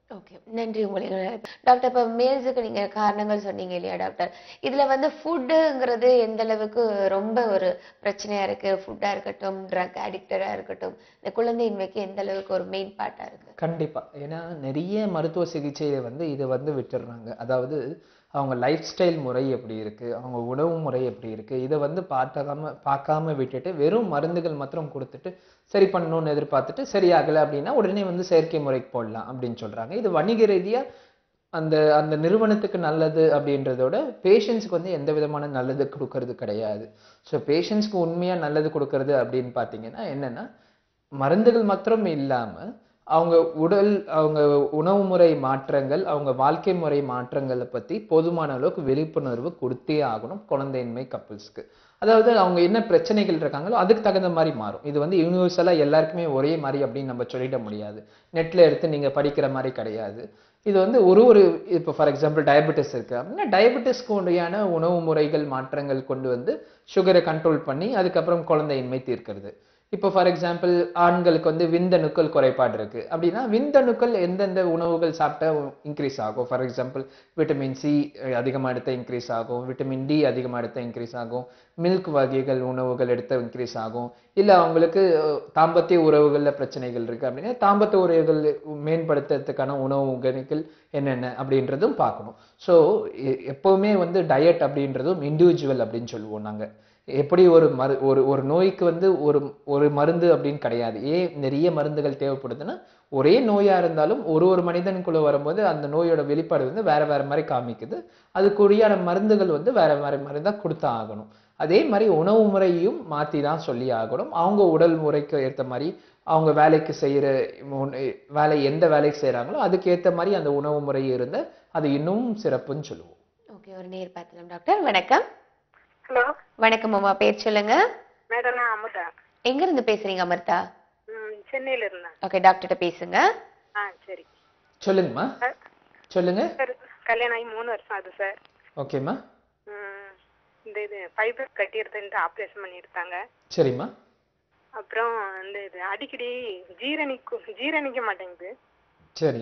ஓகே நன்றி உங்களுக்கு டாக்டர் இப்போ மேல்ஸுக்கு நீங்க காரணங்கள் சொன்னீங்க இல்லையா டாக்டர் இதுல வந்து ஃபுட்டுங்கிறது எந்த அளவுக்கு ரொம்ப ஒரு பிரச்சனையா இருக்கு ஃபுட்டா இருக்கட்டும் ட்ரக் அடிக்டடா இருக்கட்டும் இந்த குழந்தையின்மைக்கு எந்த அளவுக்கு ஒரு மெயின் பார்ட்டா இருக்கு கண்டிப்பா ஏன்னா நிறைய மருத்துவ சிகிச்சையை வந்து இது வந்து விட்டுடுறாங்க அதாவது அவங்க லைஃப் ஸ்டைல் முறை எப்படி இருக்கு அவங்க உணவு முறை எப்படி இருக்கு இதை வந்து பார்க்காம பார்க்காம விட்டுட்டு வெறும் மருந்துகள் மாத்திரம் கொடுத்துட்டு சரி பண்ணணும்னு எதிர்பார்த்துட்டு சரியாகலை அப்படின்னா உடனே வந்து செயற்கை முறைக்கு போடலாம் அப்படின்னு சொல்றாங்க இது வணிக ரீதியா அந்த அந்த நிறுவனத்துக்கு நல்லது அப்படின்றதோட பேஷண்ட்ஸ்க்கு வந்து எந்த விதமான நல்லது கொடுக்கறது கிடையாது ஸோ பேஷண்ட்ஸ்க்கு உண்மையா நல்லது கொடுக்கறது அப்படின்னு பார்த்தீங்கன்னா என்னன்னா மருந்துகள் மாத்திரம் இல்லாம அவங்க உடல் அவங்க உணவு முறை மாற்றங்கள் அவங்க வாழ்க்கை முறை மாற்றங்களை பத்தி போதுமான அளவுக்கு விழிப்புணர்வு கொடுத்தே ஆகணும் குழந்தையின்மை கப்புள்ஸ்க்கு அதாவது அவங்க என்ன பிரச்சனைகள் இருக்காங்களோ அதுக்கு தகுந்த மாதிரி மாறும் இது வந்து யூனிவர்சலா எல்லாருக்குமே ஒரே மாதிரி அப்படின்னு நம்ம சொல்லிட முடியாது நெட்ல எடுத்து நீங்க படிக்கிற மாதிரி கிடையாது இது வந்து ஒரு ஒரு இப்போ ஃபார் எக்ஸாம்பிள் டயபெட்டிஸ் இருக்கு அப்படின்னா டயபெட்டிஸ்க்கு உண்டான உணவு முறைகள் மாற்றங்கள் கொண்டு வந்து சுகரை கண்ட்ரோல் பண்ணி அதுக்கப்புறம் குழந்தையின்மை தீர்க்கிறது இப்போ ஃபார் எக்ஸாம்பிள் ஆண்களுக்கு வந்து விந்தணுக்கள் குறைபாடு இருக்கு அப்படின்னா விந்தணுக்கள் எந்தெந்த உணவுகள் சாப்பிட்டா இன்க்ரீஸ் ஆகும் ஃபார் எக்ஸாம்பிள் விட்டமின் சி அதிகமாக எடுத்த இன்க்ரீஸ் ஆகும் விட்டமின் டி அதிகமாக எடுத்த இன்க்ரீஸ் ஆகும் மில்க் வகைகள் உணவுகள் எடுத்த இன்க்ரீஸ் ஆகும் இல்லை அவங்களுக்கு அஹ், தாம்பத்திய உறவுகளில் பிரச்சனைகள் இருக்கு அப்படின்னா தாம்பத்திய உறவுகள் மேம்படுத்துறதுக்கான உணவு வகைகள் என்னென்ன அப்படின்றதும் பார்க்கணும் ஸோ எப்பவுமே வந்து டயட் அப்படின்றதும் இண்டிவிஜுவல் அப்படின்னு சொல்லுவோம் நாங்கள் எப்படி ஒரு மரு ஒரு ஒரு நோய்க்கு வந்து ஒரு ஒரு மருந்து அப்படின்னு கிடையாது ஏன் நிறைய மருந்துகள் தேவைப்படுதுன்னா ஒரே நோயா இருந்தாலும் ஒரு ஒரு மனிதனுக்குள்ள வரும்போது அந்த நோயோட வெளிப்பாடு வந்து வேற வேற மாதிரி காமிக்குது அதுக்குரியான மருந்துகள் வந்து வேற வேற மாதிரி தான் கொடுத்தா ஆகணும் அதே மாதிரி உணவு முறையும் மாத்தி தான் சொல்லி ஆகணும் அவங்க உடல் முறைக்கு ஏற்ற மாதிரி அவங்க வேலைக்கு செய்யற உண- வேலை எந்த வேலைக்கு செய்றாங்களோ அதுக்கு ஏத்த மாதிரி அந்த உணவு முறை இருந்தா அது இன்னும் சிறப்புன்னு சொல்லுவோம் ஓகே ஒரு நேர் பார்த்தலாம் டாக்டர் வணக்கம் ஹலோ வணக்கம் அம்மா பேர் சொல்லுங்க மேடம் நான் அமுதா எங்க இருந்து பேசுறீங்க அமிர்தா ம் சென்னையில இருந்தேன் ஓகே டாக்டர்கிட்ட பேசுங்க ஆ சரி சொல்லுங்கம்மா சொல்லுங்க சார் கல்யாணம் ஆகி மூணு வருஷம் ஆகுது சார் ஓகேம்மா ம், இந்த இது ஃபைபர் கட்டிடுதுன்ட்டு ஆப்ரேஷன் பண்ணியிருக்காங்க சரிம்மா அப்புறம் இந்த இது அடிக்கடி ஜீரணிக்கும் ஜீரணிக்க மாட்டேங்குது சரி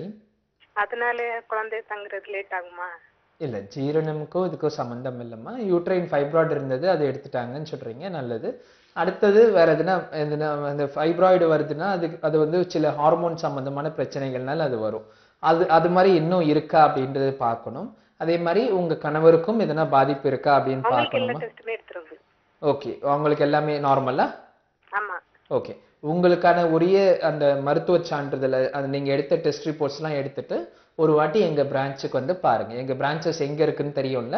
அதனால குழந்தை தங்குறது லேட் ஆகுமா இல்ல ஜீரணமுக்கும் இதுக்கும் சம்மந்தம் இல்லைம்மா யூட்ரைன் ஃபைப்ராய்டு இருந்தது அதை எடுத்துட்டாங்கன்னு சொல்றீங்க நல்லது அடுத்தது வேற எதுனா எதுனா அந்த ஃபைப்ராய்டு வருதுன்னா அது அது வந்து சில ஹார்மோன் சம்பந்தமான பிரச்சனைகள்னால அது வரும் அது அது மாதிரி இன்னும் இருக்கா அப்படின்றத பார்க்கணும் அதே மாதிரி உங்க கணவருக்கும் எதனா பாதிப்பு இருக்கா அப்படின்னு அவங்களுக்கு எல்லா பார்க்கணுமா டெஸ்ட்டுமே எடுத்துருது ஓகே அவங்களுக்கு எல்லாமே நார்மலா ஆமா ஓகே உங்களுக்கான உரிய அந்த மருத்துவ சான்றிதழை அது நீங்க எடுத்த டெஸ்ட் ரிப்போர்ட்ஸ்லாம் எடுத்துட்டு ஒரு வாட்டி எங்க பிரான்ச்சுக்கு வந்து பாருங்க எங்க பிரான்ச்சஸ் எங்க இருக்குன்னு தெரியும்ல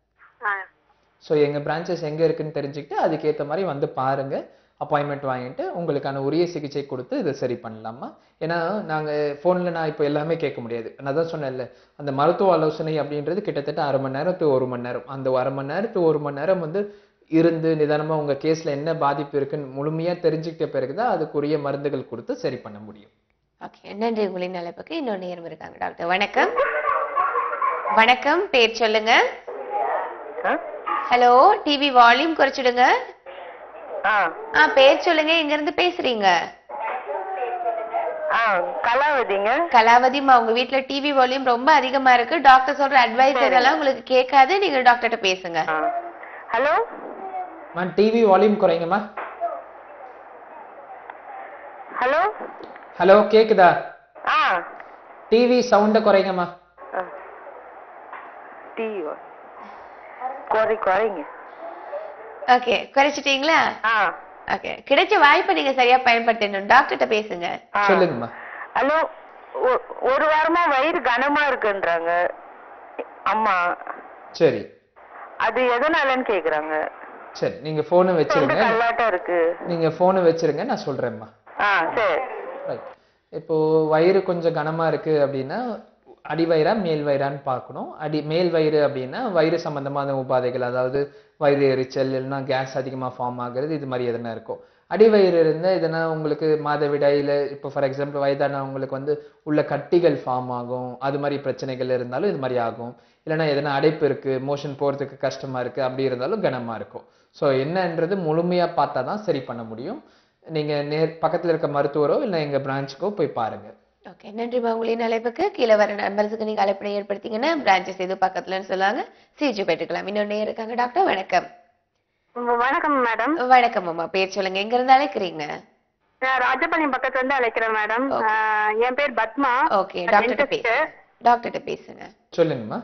ஆ ஸோ எங்க பிரான்ச்சஸ் எங்க இருக்குன்னு தெரிஞ்சுக்கிட்டு அதுக்கேற்ற மாதிரி வந்து பாருங்க அப்பாயின்மெண்ட் வாங்கிட்டு உங்களுக்கான உரிய சிகிச்சை கொடுத்து இதை சரி பண்ணலாமா ஏன்னா நாங்க ஃபோன்ல நான் இப்போ எல்லாமே கேட்க முடியாது நான் தான் சொன்னேன்ல அந்த மருத்துவ ஆலோசனை அப்படின்றது கிட்டத்தட்ட அரை மணி நேரம் to ஒரு மணி நேரம் அந்த அரை மணி நேரம் to ஒரு மணி நேரம் வந்து இருந்து நிதானமா உங்க கேஸ்ல என்ன பாதிப்பு இருக்குன்னு முழுமையா தெரிஞ்சுக்கிட்ட பிறகுதான் அதுக்குரிய மருந்துகள் கொடுத்து சரி பண்ண முடியும் ஓகே நன்றி உங்களின் அழைப்புக்கு இன்னொரு நேரம் இருக்காங்க டாக்டர் வணக்கம் வணக்கம் பேர் சொல்லுங்க ஹலோ டிவி வால்யூம் குறைச்சிடுங்க ஆ பேர் சொல்லுங்க எங்க இருந்து பேசுறீங்க கலாவதிங்க கலாவதிமா உங்க வீட்ல டிவி வால்யூம் ரொம்ப அதிகமா இருக்கு டாக்டர் சொல்ற அட்வைஸ் இதெல்லாம் உங்களுக்கு கேட்காது நீங்க டாக்டர்கிட்ட பேசுங்க ஹலோ மேம் டிவி வால்யூம் குறைங்கம்மா ஹலோ ஹலோ கேக்குதா ஆ டிவி சவுண்ட குறைங்கம்மா டீ குறை குறைங்க ஓகே குறைச்சிட்டீங்களா ஆ ஓகே கிடைச்ச வாய்ப்பை நீங்க சரியா பயன்படுத்தணும் டாக்டர்கிட்ட பேசுங்க சொல்லுங்கம்மா ஹலோ ஒ- ஒரு வாரமா வயிறு கனமா இருக்குன்றாங்க அம்மா சரி அது எதனாலன்னு கேக்குறாங்க சரி நீங்க போனை தொண்டை வச்சிருங்க கல்லாட்டம் இருக்கு நீங்க போனை வச்சிருங்க நான் சொல்றேன்மா ஆ சரி ரைட் இப்போ வயிறு கொஞ்சம் கனமா இருக்கு அப்படின்னா அடிவயிறா மேல் வயிறான்னு பார்க்கணும் அடி மேல் வயிறு அப்படின்னா வயிறு சம்பந்தமான உபாதைகள் அதாவது வயிறு எரிச்சல் இல்லைன்னா கேஸ் அதிகமா ஃபார்ம் ஆகுறது இது மாதிரி எதனா இருக்கும் அடிவயிறு இருந்தா எதனா உங்களுக்கு மாதவிடாயில இப்போ ஃபார் எக்ஸாம்பிள் வயதானவங்களுக்கு வந்து உள்ள கட்டிகள் ஃபார்ம் ஆகும் அது மாதிரி பிரச்சனைகள் இருந்தாலும் இது மாதிரி ஆகும் இல்லைன்னா எதனா அடைப்பு இருக்கு மோஷன் போறதுக்கு கஷ்டமா இருக்கு அப்படி இருந்தாலும் கனமா இருக்கும் ஸோ என்னன்றது முழுமையா பார்த்தா தான் சரி பண்ண முடியும் நீங்க நேர் பக்கத்துல இருக்க மருத்துவரோ இல்லை எங்க பிரான்ச்சுக்கோ போய் பாருங்க ஓகே நன்றிமா உங்களின் அழைப்புக்கு கீழே வர நண்பர்களுக்கு நீங்க அழைப்பினை ஏற்படுத்திங்கன்னா பிரான்ச்சஸ் எது பக்கத்துலன்னு சொல்லுவாங்க சிகிச்சை பெற்றுக்கலாம் இன்னொன்னு இருக்காங்க டாக்டர் வணக்கம் வணக்கம் மேடம் வணக்கம் அம்மா பேர் சொல்லுங்க எங்க இருந்து அழைக்கிறீங்க நான் ராஜபாளையம் பக்கத்துல இருந்து அழைக்கிறேன் மேடம் ஆஹ் என் பேர் பத்மா ஓகே டாக்டர் பேசுங்க டாக்டர்கிட்ட பேசுங்க சொல்லுங்கம்மா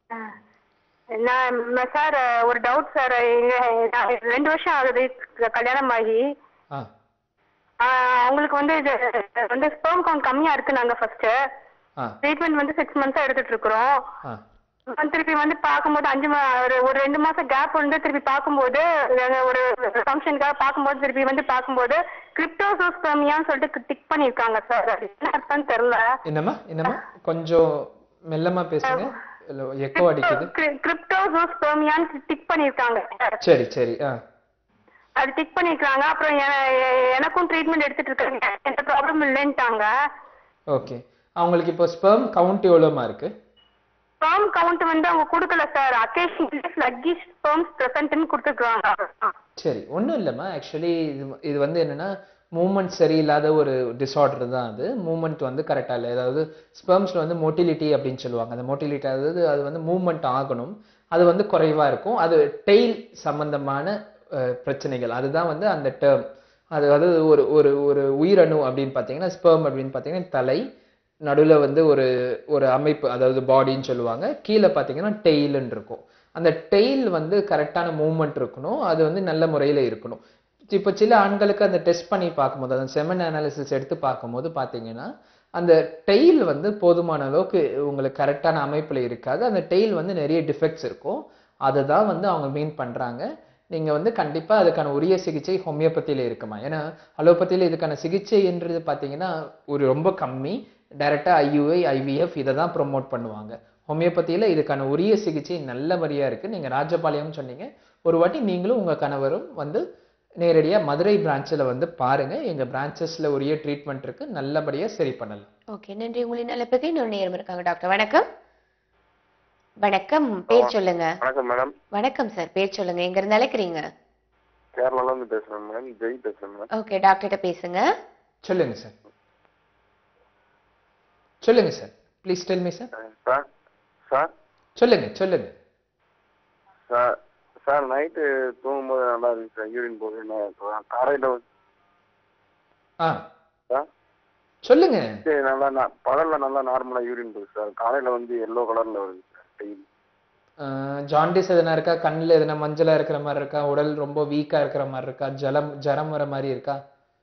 நான் சார் ஒரு டவுட் சார் ரெண்டு வருஷம் ஆகுது கல்யாணம் ஆகி ஆ ஆஹ் அவங்களுக்கு வந்து இது வந்து ஸ்பெர்ம் கவுண்ட் கம்மியா இருக்கு நாங்க ஃபர்ஸ்ட் ஆ ட்ரீட்மெண்ட் வந்து சிக்ஸ் மந்த்ஸா எடுத்துட்டு இருக்கிறோம் ஆ வந்து திருப்பி வந்து பார்க்கும்போது அஞ்சு மா ஒரு ஒரு ரெண்டு மாசம் கேப் வந்து திருப்பி பார்க்கும்போது நாங்க ஒரு ஃபங்க்ஷனுக்காக பார்க்கும்போது திருப்பி வந்து பார்க்கும்போது கிரிப்டோசோஸ்பெர்மியான்னு சொல்லிட்டு டிக் பண்ணியிருக்காங்க சார் அது என்ன அர்த்தம்னு தெரியல என்னம்மா என்னம்மா கொஞ்சம் மெல்லமா பேசுங்க எக்கோ அடிக்குது கிரிப்டோசோஸ்பெர்மியான்னு டிக் பண்ணியிருக்காங்க சரி சரி ஆ அது டிக் பண்ணிருக்காங்க அப்புறம் எ- எ- எனக்கும் ட்ரீட்மெண்ட் எடுத்துட்டு இருக்காங்க எந்த ப்ராப்ளம் இல்லைன்ட்டாங்க ஓகே அவங்களுக்கு இப்போ ஸ்பெர்ம் கவுண்ட் எவ்வளோமா இருக்கு ஸ்பெர்ம் கவுண்ட் வந்து அவங்க கொடுக்கல சார் அக்கேஷன் ஸ்லக்கிஷ் ஸ்பெர்ம்ஸ் ப்ரெசன்ட்னு கொடுத்துருக்காங்க சரி ஒன்றும் இல்லைம்மா ஆக்சுவலி இது இது வந்து என்னன்னா மூமெண்ட் சரியில்லாத ஒரு டிஸார்டர் தான் அது மூமெண்ட் வந்து கரெக்டாக இல்லை அதாவது ஸ்பெர்ம்ஸில் வந்து மோட்டிலிட்டி அப்படின்னு சொல்லுவாங்க அந்த மோட்டிலிட்டி அதாவது அது வந்து மூமெண்ட் ஆகணும் அது வந்து குறைவாக இருக்கும் அது டெய்ல் சம்பந்தமான அஹ், பிரச்சனைகள் அதுதான் வந்து அந்த டேர்ம் அது அது ஒரு ஒரு ஒரு உயிரணு அப்படின்னு பார்த்தீங்கன்னா ஸ்பெர்ம் அப்படின்னு பார்த்தீங்கன்னா தலை நடுவில் வந்து ஒரு ஒரு அமைப்பு அதாவது பாடின்னு சொல்லுவாங்க கீழே பார்த்தீங்கன்னா டெய்லுன்னு இருக்கும் அந்த டெய்ல் வந்து கரெக்டான மூவ்மெண்ட் இருக்கணும் அது வந்து நல்ல முறையில் இருக்கணும் இப்போ சில ஆண்களுக்கு அந்த டெஸ்ட் பண்ணி பார்க்கும்போது அந்த செமன் அனாலிசிஸ் எடுத்து பார்க்கும்போது பார்த்தீங்கன்னா அந்த டெய்ல் வந்து போதுமான அளவுக்கு உங்களுக்கு கரெக்டான அமைப்பில் இருக்காது அந்த டெய்ல் வந்து நிறைய டிஃபெக்ட்ஸ் இருக்கும் அதை தான் வந்து அவங்க மீன் பண்ணுறாங்க நீங்கள் வந்து கண்டிப்பாக அதுக்கான உரிய சிகிச்சை ஹோமியோபதியில் இருக்குமா ஏன்னா அலோபதியில் இதுக்கான சிகிச்சைன்றது பார்த்தீங்கன்னா ஒரு ரொம்ப கம்மி டைரெக்டாக ஐயுஐ ஐவிஎஃப் இதை தான் ப்ரொமோட் பண்ணுவாங்க ஹோமியோபதியில் இதுக்கான உரிய சிகிச்சை நல்லபடியாக இருக்குது நீங்கள் ராஜபாளையம் சொன்னீங்க ஒரு வாட்டி நீங்களும் உங்கள் கணவரும் வந்து நேரடியாக மதுரை பிரான்ச்சில் வந்து பாருங்கள் எங்கள் பிரான்ச்சஸில் உரிய ட்ரீட்மெண்ட் இருக்குது நல்லபடியாக சரி பண்ணலாம் ஓகே நன்றி உங்களின் அழைப்புக்கு இன்னொரு நேரம் இருக்காங்க டாக்டர் வணக்கம் வணக்கம் பேர் சொல்லுங்க வணக்கம் மேடம் வணக்கம் சார் பேர் சொல்லுங்க எங்க இருந்து அழைக்கிறீங்க கேரளால இருந்து பேசுறேன் மேடம் ஜெய் பேசுறேன் மேடம் ஓகே டாக்டர்கிட்ட பேசுங்க சொல்லுங்க சார் சொல்லுங்க sir please tell me sir sir sir சொல்லுங்க சொல்லுங்க சார் சார் நைட்டு தூங்கும்போது நல்லா இருக்கு சார் யூரின் போகுது நான் காலையில வந்து ஆ சார் சொல்லுங்க சரி நல்லா நா- பகல்ல நல்லா நார்மலா யூரின் போகுது சார் காலையில வந்து எல்லோ கலர்ல வருது சார் டெய்லி ஜாண்டிஸ் எதனா இருக்கா கண்ணில் எதனா மஞ்சளா இருக்கிற மாதிரி இருக்கா உடல் ரொம்ப வீக்கா இருக்கிற மாதிரி இருக்கா ஜலம் ஜரம் வர மாதிரி இருக்கா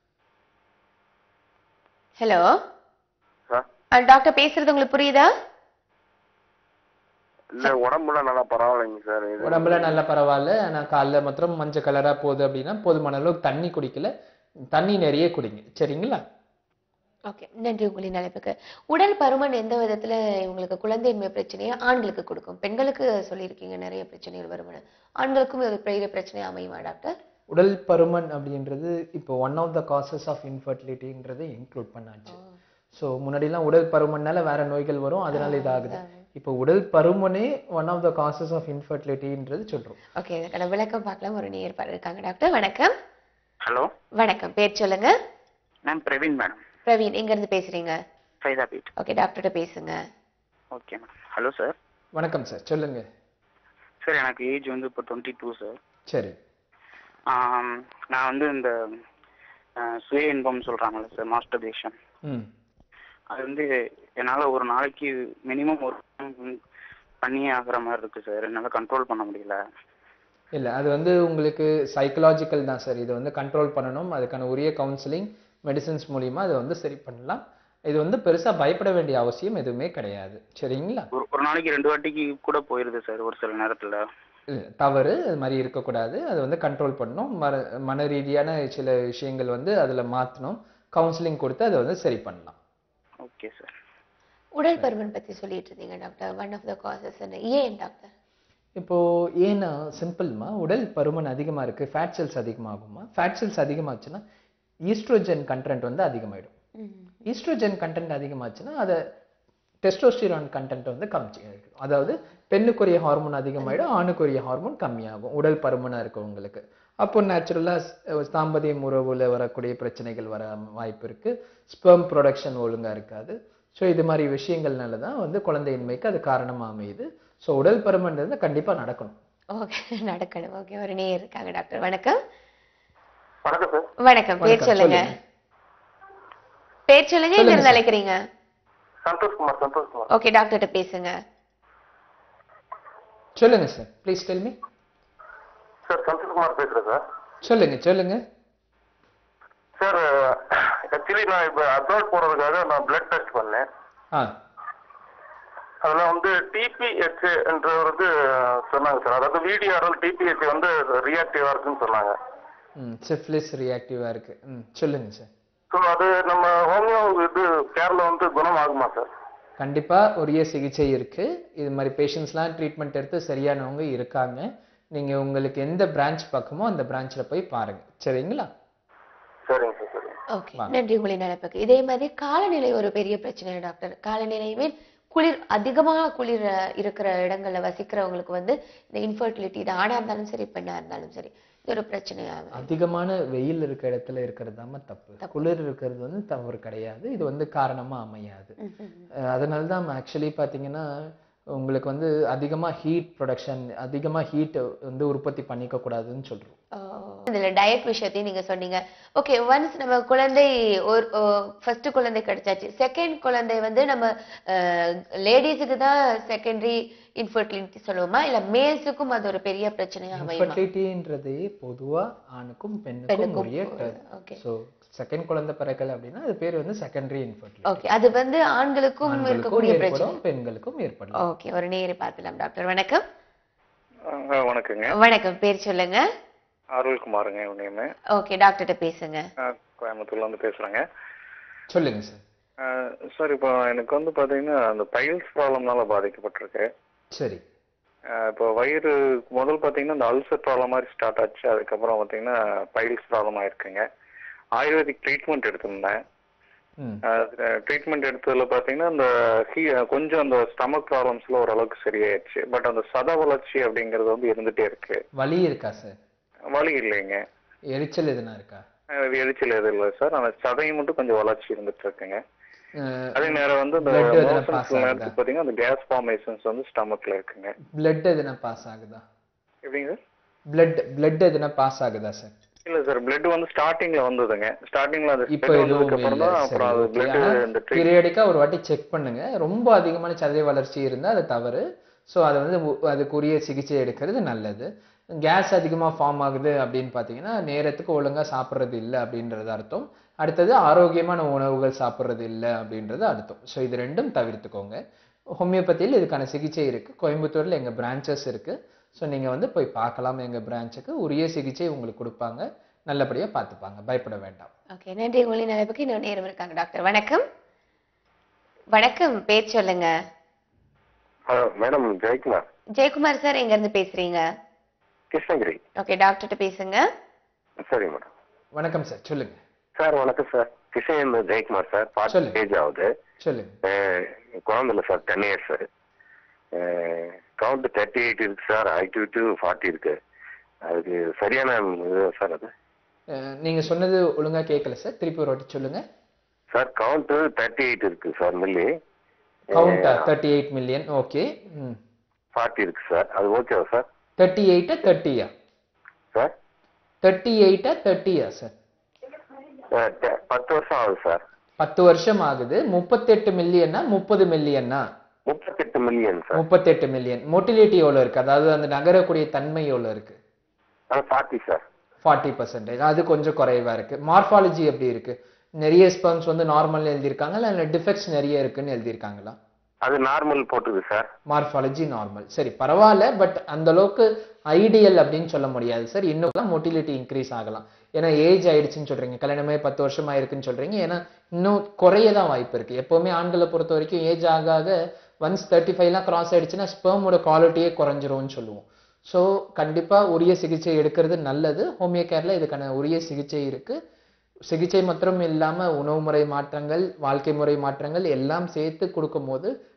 ஹலோ சார் டாக்டர் பேசுறது உங்களுக்கு புரியுதா இல்ல உடம்புல நல்லா பரவாயில்லைங்க சார் இது உடம்புல நல்ல பரவாயில்ல ஆனா காலைல மாத்திரம் மஞ்சள் கலரா போகுது அப்படின்னா போதுமான அளவுக்கு தண்ணி குடிக்கல தண்ணி நிறைய குடிங்க சரிங்களா ஓகே நன்றி உங்களின் அழைப்புக்கு உடல் பருமன் எந்த விதத்துல உங்களுக்கு குழந்தையின்மை பிரச்சனையை ஆண்களுக்கு கொடுக்கும் பெண்களுக்கு சொல்லியிருக்கீங்க நிறைய பிரச்சனைகள் வரும்னு ஆண்களுக்கும் இது பெரிய பிரச்சனை அமையுமா டாக்டர் உடல் பருமன் அப்படின்றது இப்போ one of the causes of இன்ஃபர்டிலிட்டின்றதை இன்க்ளூட் பண்ணாச்சு ஸோ முன்னாடிலாம் உடல் பருமனால வேற நோய்கள் வரும் அதனால இதாகுது இப்போ உடல் பருமனே one of the causes of இன்ஃபர்டிலிட்டின்றது சொல்றோம் ஓகே இதுக்கான விளக்கம் பார்க்கலாம் ஒரு நேர்பாடு இருக்காங்க டாக்டர் வணக்கம் ஹலோ வணக்கம் பேர் சொல்லுங்க நான் பிரவீன் மேடம் பிரவீன் எங்க இருந்து பேசுறீங்க சைதாபீட் ஓகே டாக்டர்கிட்ட பேசுங்க ஓகே மேடம் ஹலோ சார் வணக்கம் சார் சொல்லுங்க சார் எனக்கு ஏஜ் வந்து இப்போ டுவெண்ட்டி டூ சார் சரி நான் வந்து இந்த ஆஹ், சுய இன்பம் சொல்கிறாங்கல்ல சார் மாஸ்டர்பேஷன் ம் அது வந்து என்னால் ஒரு நாளைக்கு மினிமம் ஒரு time பண்ணியே ஆகுற மாதிரி இருக்கு சார் என்னால் கண்ட்ரோல் பண்ண முடியல இல்ல அது வந்து உங்களுக்கு சைக்கலாஜிக்கல் தான் சார் இது வந்து கண்ட்ரோல் பண்ணணும் அதுக்கான உரிய கவுன்சிலிங் மெடிசின்ஸ் மூலியமா அதை வந்து சரி பண்ணலாம் இது வந்து பெருசா பயப்பட வேண்டிய அவசியம் எதுவுமே கிடையாது சரிங்களா ஒரு ஒரு நாளைக்கு ரெண்டு வாட்டிக்கு கூட போயிருது சார் ஒரு சில நேரத்தில் இல்ல, தவறு அது மாதிரி இருக்கக்கூடாது அது வந்து கண்ட்ரோல் பண்ணணும் மர மன ரீதியான சில விஷயங்கள் வந்து அதுல மாற்றணும் கவுன்சிலிங் கொடுத்து அதை வந்து சரி பண்ணலாம் ஓகே சார் உடல் பருமன் பத்தி சொல்லிட்டு இருந்தீங்க doctor one of the causes ஏன் டாக்டர் இப்போ ஏன்னா சிம்பிள்மா உடல் பருமன் அதிகமா இருக்கு ஃபேட் செல்ஸ் அதிகமாகுமா ஃபேட் செல்ஸ் அதிகமாச்சுன்னா ஈஸ்ட்ரோஜன் கண்டென்ட் வந்து அதிகமாயிடும் ஈஸ்ட்ரோஜன் கண்டென்ட் அதிகமாச்சுன்னா அதை டெஸ்டோஸ்டிரான் கண்டென்ட் வந்து கம்மி அதாவது பெண்ணுக்குரிய ஹார்மோன் அதிகமாயிடும் ஆணுக்குரிய ஹார்மோன் கம்மியாகும் உடல் பருமனா இருக்கவங்களுக்கு அப்போ நேச்சுரலா தாம்பதியம் உறவுல வரக்கூடிய பிரச்சனைகள் வர வாய்ப்பு இருக்கு ஸ்பெர்ம் ப்ரொடக்ஷன் ஒழுங்கா இருக்காது ஸோ இது மாதிரி விஷயங்கள்னால தான் வந்து குழந்தையின்மைக்கு அது காரணமா அமையுது ஸோ உடல் பருமன்றது கண்டிப்பா நடக்கணும் ஓகே நடக்கணும் ஓகே ஒரு நேர் இருக்காங்க டாக்டர் வணக்கம் வணக்கம் சார் வணக்கம் பேர் வணக்கம், சொல்லுங்க பேர் சொல்லுங்க எங்க சொல்லுங்க இருந்து சார். அழைக்கிறீங்க சந்தோஷ்குமார் சந்தோஷ்குமார் ஓகே டாக்டர்கிட்ட பேசுங்க சொல்லுங்க sir please tell me sir Santhoshkumar பேசுறேன் சார் சொல்லுங்க சொல்லுங்க சார் ஆக்சுவலி நான் இப்போ அப்ராட் போறதுக்காக நான் பிளட் டெஸ்ட் பண்ணேன் ஆ அதுல வந்து டிபிஹெச் என்ற வந்து சொன்னாங்க சார் அதாவது விடிஆர்எல் டிபிஹெச் வந்து ரியாக்டிவா இருக்குன்னு சொன்னாங்க ம் சிஃப்லிஸ் ரியாக்டிவா இருக்கு ம் சொல்லுங்க சார் ஸோ அது நம்ம ஹோமியோ இது கேர்ல வந்து குணம் ஆகுமா சார் கண்டிப்பா உரிய சிகிச்சை இருக்கு இது மாதிரி பேஷண்ட்ஸ்லாம் ட்ரீட்மெண்ட் எடுத்து சரியானவங்க இருக்காங்க நீங்க உங்களுக்கு எந்த பிரான்ச் பக்கமோ அந்த பிரான்ச்ல போய் பாருங்க சரிங்களா சரிங்க சார் சரிங்க ஓகே நன்றி உங்களின் அழைப்புக்கு இதே மாதிரி காலநிலை ஒரு பெரிய பிரச்சனை டாக்டர் காலநிலை மீன் குளிர் அதிகமாக குளிர் அஹ், இருக்கிற இடங்கள்ல வசிக்கிறவங்களுக்கு வந்து இந்த இன்ஃபர்டிலிட்டி இது ஆணா இருந்தாலும் சரி பெண்ணா இருந்தாலும் சரி இது ஒரு பிரச்சனையாக அதிகமான வெயில் இருக்க இடத்துல இருக்கிறது தாம தப்பு குளிர் இருக்கிறது வந்து தவறு கிடையாது இது வந்து காரணமா அமையாது அஹ் அதனால தான் ஆக்சுவலி பார்த்தீங்கன்னா உங்களுக்கு வந்து அதிகமா ஹீட் ப்ரொடக்ஷன் அதிகமா ஹீட் வந்து உற்பத்தி பண்ணிக்க கூடாதுன்னு சொல்றோம் இதுல டயட் விஷயத்தையும் நீங்க சொன்னீங்க ஓகே ஒன்ஸ் நம்ம குழந்தை ஒரு ஃபர்ஸ்ட் குழந்தை கிடைச்சாச்சு செகண்ட் குழந்தை வந்து நம்ம லேடிஸுக்கு தான் செகண்டரி இன்ஃபர்டிலிட்டி சொல்லுவோமா இல்ல மேல்ஸுக்கும் அது ஒரு பெரிய பிரச்சனையா அமையுமா இன்ஃபர்டிலிட்டின்றதே பொதுவா ஆணுக்கும் பெண்ணுக்கும் பெண்ணுக்கும் உரிய okay. ஸோ செகண்ட் குழந்தை பிறக்கல அப்படின்னா அது பேர் வந்து செகண்டரி இன்ஃபர்டிலிட்டி ஓகே அது வந்து ஆண்களுக்கும் ஆண்களுக்கும் இருக்கக்கூடிய பிரச்சனை ஏற்படும் பெண்களுக்கும் ஏற்படலாம் ஓகே ஒரு நேரு பார்க்கலாம் டாக்டர் வணக்கம் ஆ, வணக்கங்க வணக்கம் பேர் சொல்லுங்க அருள்குமாருங்க என் நேமு ஓகே டாக்டர்கிட்ட பேசுங்க கோயம்புத்தூர்ல இருந்து பேசுறேங்க சொல்லுங்க சார் சார் இப்போ எனக்கு வந்து பாத்தீங்கன்னா அந்த பைல்ஸ் ப்ராப்ளம்னால பாதிக்கப்பட்டிருக்கு சரி அஹ் இப்போ வயிறு முதல் பாத்தீங்கன்னா இந்த அல்சர் ப்ராப்ளம் மாதிரி ஸ்டார்ட் ஆச்சு அதுக்கப்புறம் பாத்தீங்கன்னா பைல்ஸ் ப்ராப்ளம் ஆயிருக்குங்க ஆயுர்வேதிக் ட்ரீட்மெண்ட் எடுத்திருந்தேன் ம் ட்ரீட்மெண்ட் எடுத்ததுல பாத்தீங்கன்னா அந்த he- கொஞ்சம் அந்த ஸ்டமக் ப்ராப்ளம்ஸ்ல ஓரளவுக்கு சரியாயிடுச்சு பட் அந்த சத வளர்ச்சி அப்படிங்கிறது வந்து இருந்துட்டே இருக்கு வலி இருக்கா சார் வலி இல்லைங்க எரிச்சல் எதுனா இருக்கா அஹ் எரிச்சல் எதுவும் இல்லை சார் அந்த சதையும் மட்டும் கொஞ்சம் வளர்ச்சி இருந்துட்டு இருக்குங்க அதே நேரம் வந்து இந்த blood எதுனா motions pass ஆகுதா நேரத்துக்கு பாத்தீங்கன்னா அந்த கேஸ் ஃபார்மேஷன்ஸ் வந்து ஸ்டமக்ல இருக்குங்க blood எதுனா பாஸ் ஆகுதா எப்படிங்க சார் blood blood எதுனா பாஸ் ஆகுதா சார் இல்ல சார் பிளட் வந்து ஸ்டார்டிங்ல வந்ததுங்க ஸ்டார்டிங்ல அந்த இப்போ blood எதுவும் வந்ததுக்கு அப்புறம் தான் அப்புறம் அது பிளட் இந்த treat- பீரியடிக்கா ஒரு வாட்டி செக் பண்ணுங்க ரொம்ப அதிகமான சதை வளர்ச்சி இருந்தா அது தவறு ஸோ அது வந்து உ- அதுக்குரிய சிகிச்சை எடுக்கிறது நல்லது கேஸ் அதிகமா ஃபார்ம் ஆகுது அப்படின்னு பார்த்தீங்கன்னா நேரத்துக்கு ஒழுங்கா சாப்பிட்றது இல்லை அப்படின்றது அர்த்தம் அடுத்தது ஆரோக்கியமான உணவுகள் சாப்பிட்றது இல்லை அப்படின்றது அர்த்தம் ஸோ இது ரெண்டும் தவிர்த்துக்கோங்க ஹோமியோபதியில் இதுக்கான சிகிச்சை இருக்கு கோயம்புத்தூர்ல எங்க பிரான்ச்சஸ் இருக்கு ஸோ நீங்க வந்து போய் பார்க்கலாம் எங்க பிரான்ச்சுக்கு உரிய சிகிச்சை உங்களுக்கு கொடுப்பாங்க நல்லபடியா பார்த்துப்பாங்க பயப்பட வேண்டாம் ஓகே நன்றி உங்களின் அழைப்புக்கு இன்னும் நேரம் இருக்காங்க டாக்டர் வணக்கம் வணக்கம் பேர் சொல்லுங்க மேடம் ஜெயக்குமார் ஜெயக்குமார் சார் எங்க இருந்து பேசுறீங்க கிருஷ்ணகிரி ஓகே டாக்டர்கிட்ட பேசுங்க சரி மேடம் வணக்கம் சார் சொல்லுங்க சார் வணக்கம் sir Krishnagiri Jayakumar sir forty age ஆகுது சொல்லுங்க அஹ், குழந்தை இல்லை sir ten years count thirty eight இருக்கு சார் ஆக்டிவிட்டி ஃபார்ட்டி இருக்கு அதுக்கு சரியான இது சார் அது அஹ் நீங்க சொன்னது ஒழுங்கா கேட்கல சார் திருப்பி ஒரு வாட்டி சொல்லுங்க சார் கவுண்ட் தேர்ட்டி எயிட் இருக்கு சார் மில்லி கவுண்டா தேர்ட்டி எயிட் மில்லியன் ஓகே ம் ஃபார்ட்டி இருக்கு சார் அது ஓகேவா சார் தேர்ட்டி எயிட்டா தேர்ட்டியா சார் தேர்ட்டி எயிட்டா தேர்ட்டியா சார் அஹ், te- பத்து வருஷம் ஆகுது சார் பத்து வருஷம் ஆகுது முப்பத்தெட்டு மில்லியன்னா முப்பது மில்லியன்னா முப்பத்தெட்டு மில்லியன் சார் முப்பத்தெட்டு மில்லியன் மோட்டிலிட்டி எவ்வளோ இருக்கு அதாவது அந்த நகரக்கூடிய தன்மை எவ்வளோ இருக்கு ஃபார்ட்டி சார் ஃபார்ட்டி பர்சன்டேஜ் அது கொஞ்சம் குறைவா இருக்கு மார்ஃபாலஜி எப்படி இருக்கு நிறைய ஸ்பெர்ம்ஸ் வந்து நார்மல் எழுதியிருக்காங்களா இல்லை டிஃபெக்ட்ஸ் நிறைய இருக்குன்னு எழுதியிருக்காங்களா அது நார்மல் போட்டுது சார் மார்ஃபாலஜி நார்மல் சரி பரவாயில்ல பட் அந்த அளவுக்கு ஐடியல் அப்படின்னு சொல்ல முடியாது சார் இன்னும் மோட்டிலிட்டி இன்க்ரீஸ் ஆகலாம் ஏன்னா ஏஜ் ஆயிடுச்சுன்னு சொல்றீங்க கல்யாணமே பத்து வருஷம் ஆயிருக்குன்னு சொல்றீங்க ஏன்னா இன்னும் குறைய தான் வாய்ப்பு இருக்கு எப்பவுமே ஆண்களை பொறுத்த வரைக்கும் ஏஜ் ஆக ஆக ஒன்ஸ் தேர்ட்டி ஃபைவ்லாம் கிராஸ் ஆயிடுச்சுன்னா ஸ்பெர்மோட குவாலிட்டியே குறைஞ்சிரும்னு சொல்லுவோம் ஸோ கண்டிப்பா உரிய சிகிச்சை எடுக்கிறது நல்லது ஹோமியோ கேர்ல இதுக்கான உரிய சிகிச்சை இருக்கு சிகிச்சை மாத்திரம் இல்லாம உணவு முறை மாற்றங்கள் வாழ்க்கை முறை மாற்றங்கள் எல்லாம் சேர்த்து கொடுக்கும்போது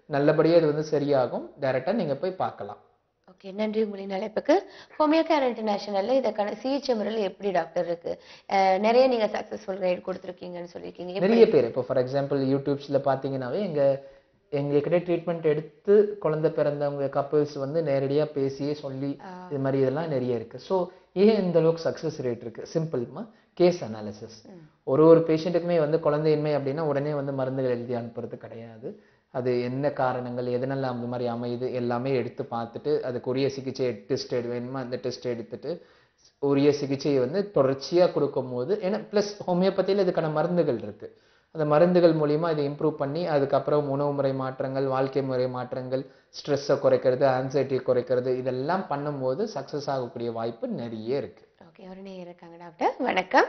நல்லபடியாக இது வந்து சரியாகும் டைரெக்டாக நீங்கள் போய் பார்க்கலாம் ஓகே நன்றி உங்களின் அழைப்புக்கு ஹோமியோ கேர் இன்டர்நேஷனல்ல இதற்கான சிகிச்சை முறையில் எப்படி டாக்டர் இருக்கு அஹ் நிறைய நீங்க சக்சஸ்ஃபுல் கைட் கொடுத்துருக்கீங்கன்னு சொல்லியிருக்கீங்க எப்படி நிறைய பேர் இப்போ ஃபார் எக்ஸாம்பிள் யூடியூப்ஸ்ல பார்த்தீங்கன்னாவே எங்க எங்ககிட்ட ட்ரீட்மெண்ட் எடுத்து குழந்தை பிறந்தவங்க கப்புள்ஸ் வந்து நேரடியா பேசியே சொல்லி இது மாதிரி இதெல்லாம் நிறைய இருக்கு ஸோ ஏன் இந்த அளவுக்கு சக்ஸஸ் ரேட் இருக்கு சிம்பிள்மா கேஸ் அனாலிசிஸ் ஒரு ஒரு பேஷண்ட்டுக்குமே வந்து குழந்தையின்மை அப்படின்னா உடனே வந்து மருந்துகள் எழுதி அனுப்புறது கிடையாது அது என்ன காரணங்கள் எதனால அந்த மாதிரி அமையுது எல்லாமே எடுத்து பார்த்துட்டு அதுக்குரிய சிகிச்சை டெஸ்ட் எடு வேணுமா அந்த டெஸ்ட் எடுத்துட்டு உரிய சிகிச்சையை வந்து தொடர்ச்சியாக கொடுக்கும்போது ஏன்னா ப்ளஸ் ஹோமியோபதியில் இதுக்கான மருந்துகள் இருக்கு அந்த மருந்துகள் மூலியமா இதை இம்ப்ரூவ் பண்ணி அதுக்கப்புறம் உணவு முறை மாற்றங்கள் வாழ்க்கை முறை மாற்றங்கள் ஸ்ட்ரெஸ்ஸை குறைக்கிறது ஆன்சைட்டியை குறைக்கிறது இதெல்லாம் பண்ணும்போது சக்ஸஸ் ஆகக்கூடிய வாய்ப்பு நிறைய இருக்கு ஓகே ஒரு நேரம் இருக்காங்க டாக்டர் வணக்கம்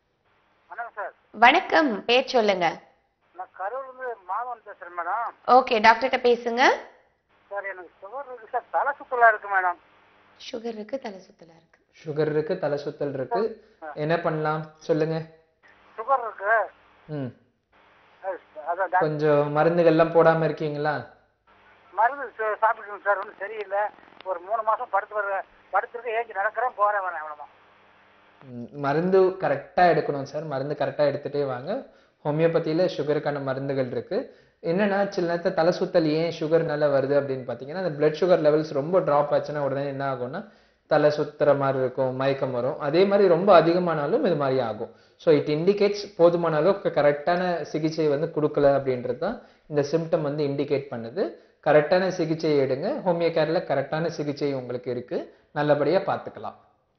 வணக்கம் சார் வணக்கம் பேர் சொல்லுங்க நான் கரூர்லேருந்து மாதவன் பேசுகிறேன் மேடம் ஓகே டாக்டர்கிட்ட பேசுங்க சார் எனக்கு சுகர் இருக்கு சார் தலை சுத்தலாக இருக்கு மேடம் சுகர் இருக்கு தலை சுத்தலா இருக்கு சுகர் இருக்கு தலை சுத்தல் இருக்கு என்ன பண்ணலாம் சொல்லுங்க சுகர் இருக்கு ம் அஹ் அதான் டாக்டர் கொஞ்சம் மருந்துகள்லாம் போடாம இருக்கீங்களா மருந்து சா- சாப்பிட்டுருக்கேன் சார் ஒன்றும் சரியில்லை ஒரு மூணு மாதம் படுத்து வர படுத்துருக்கு ஏஞ்சி நடக்கிறேன் போகிறேன் வரேன் அவ்வளோதான் ம், மருந்து கரெக்டா எடுக்கணும் சார் மருந்து கரெக்டா எடுத்துட்டே வாங்க ஹோமியோபதியில சுகருக்கான மருந்துகள் இருக்கு என்னன்னா சில நேரத்தில் தலை சுத்தல் ஏன் சுகர்னால வருது அப்படின்னு பார்த்தீங்கன்னா அந்த பிளட் சுகர் லெவல்ஸ் ரொம்ப ட்ராப் ஆச்சுன்னா உடனே என்ன ஆகும்னா தலை சுத்துற மாதிரி இருக்கும் மயக்கம் வரும் அதே மாதிரி ரொம்ப அதிகமானாலும் இது மாதிரி ஆகும் ஸோ இட் இண்டிகேட்ஸ் போதுமான அளவுக்கு கரெக்டான சிகிச்சை வந்து கொடுக்கல அப்படின்றது தான் இந்த சிம்டம் வந்து இண்டிகேட் பண்ணுது கரெக்டான சிகிச்சை எடுங்க ஹோமியோ கேர்ல கரெக்டான சிகிச்சை உங்களுக்கு இருக்கு நல்லபடியா பார்த்துக்கலாம்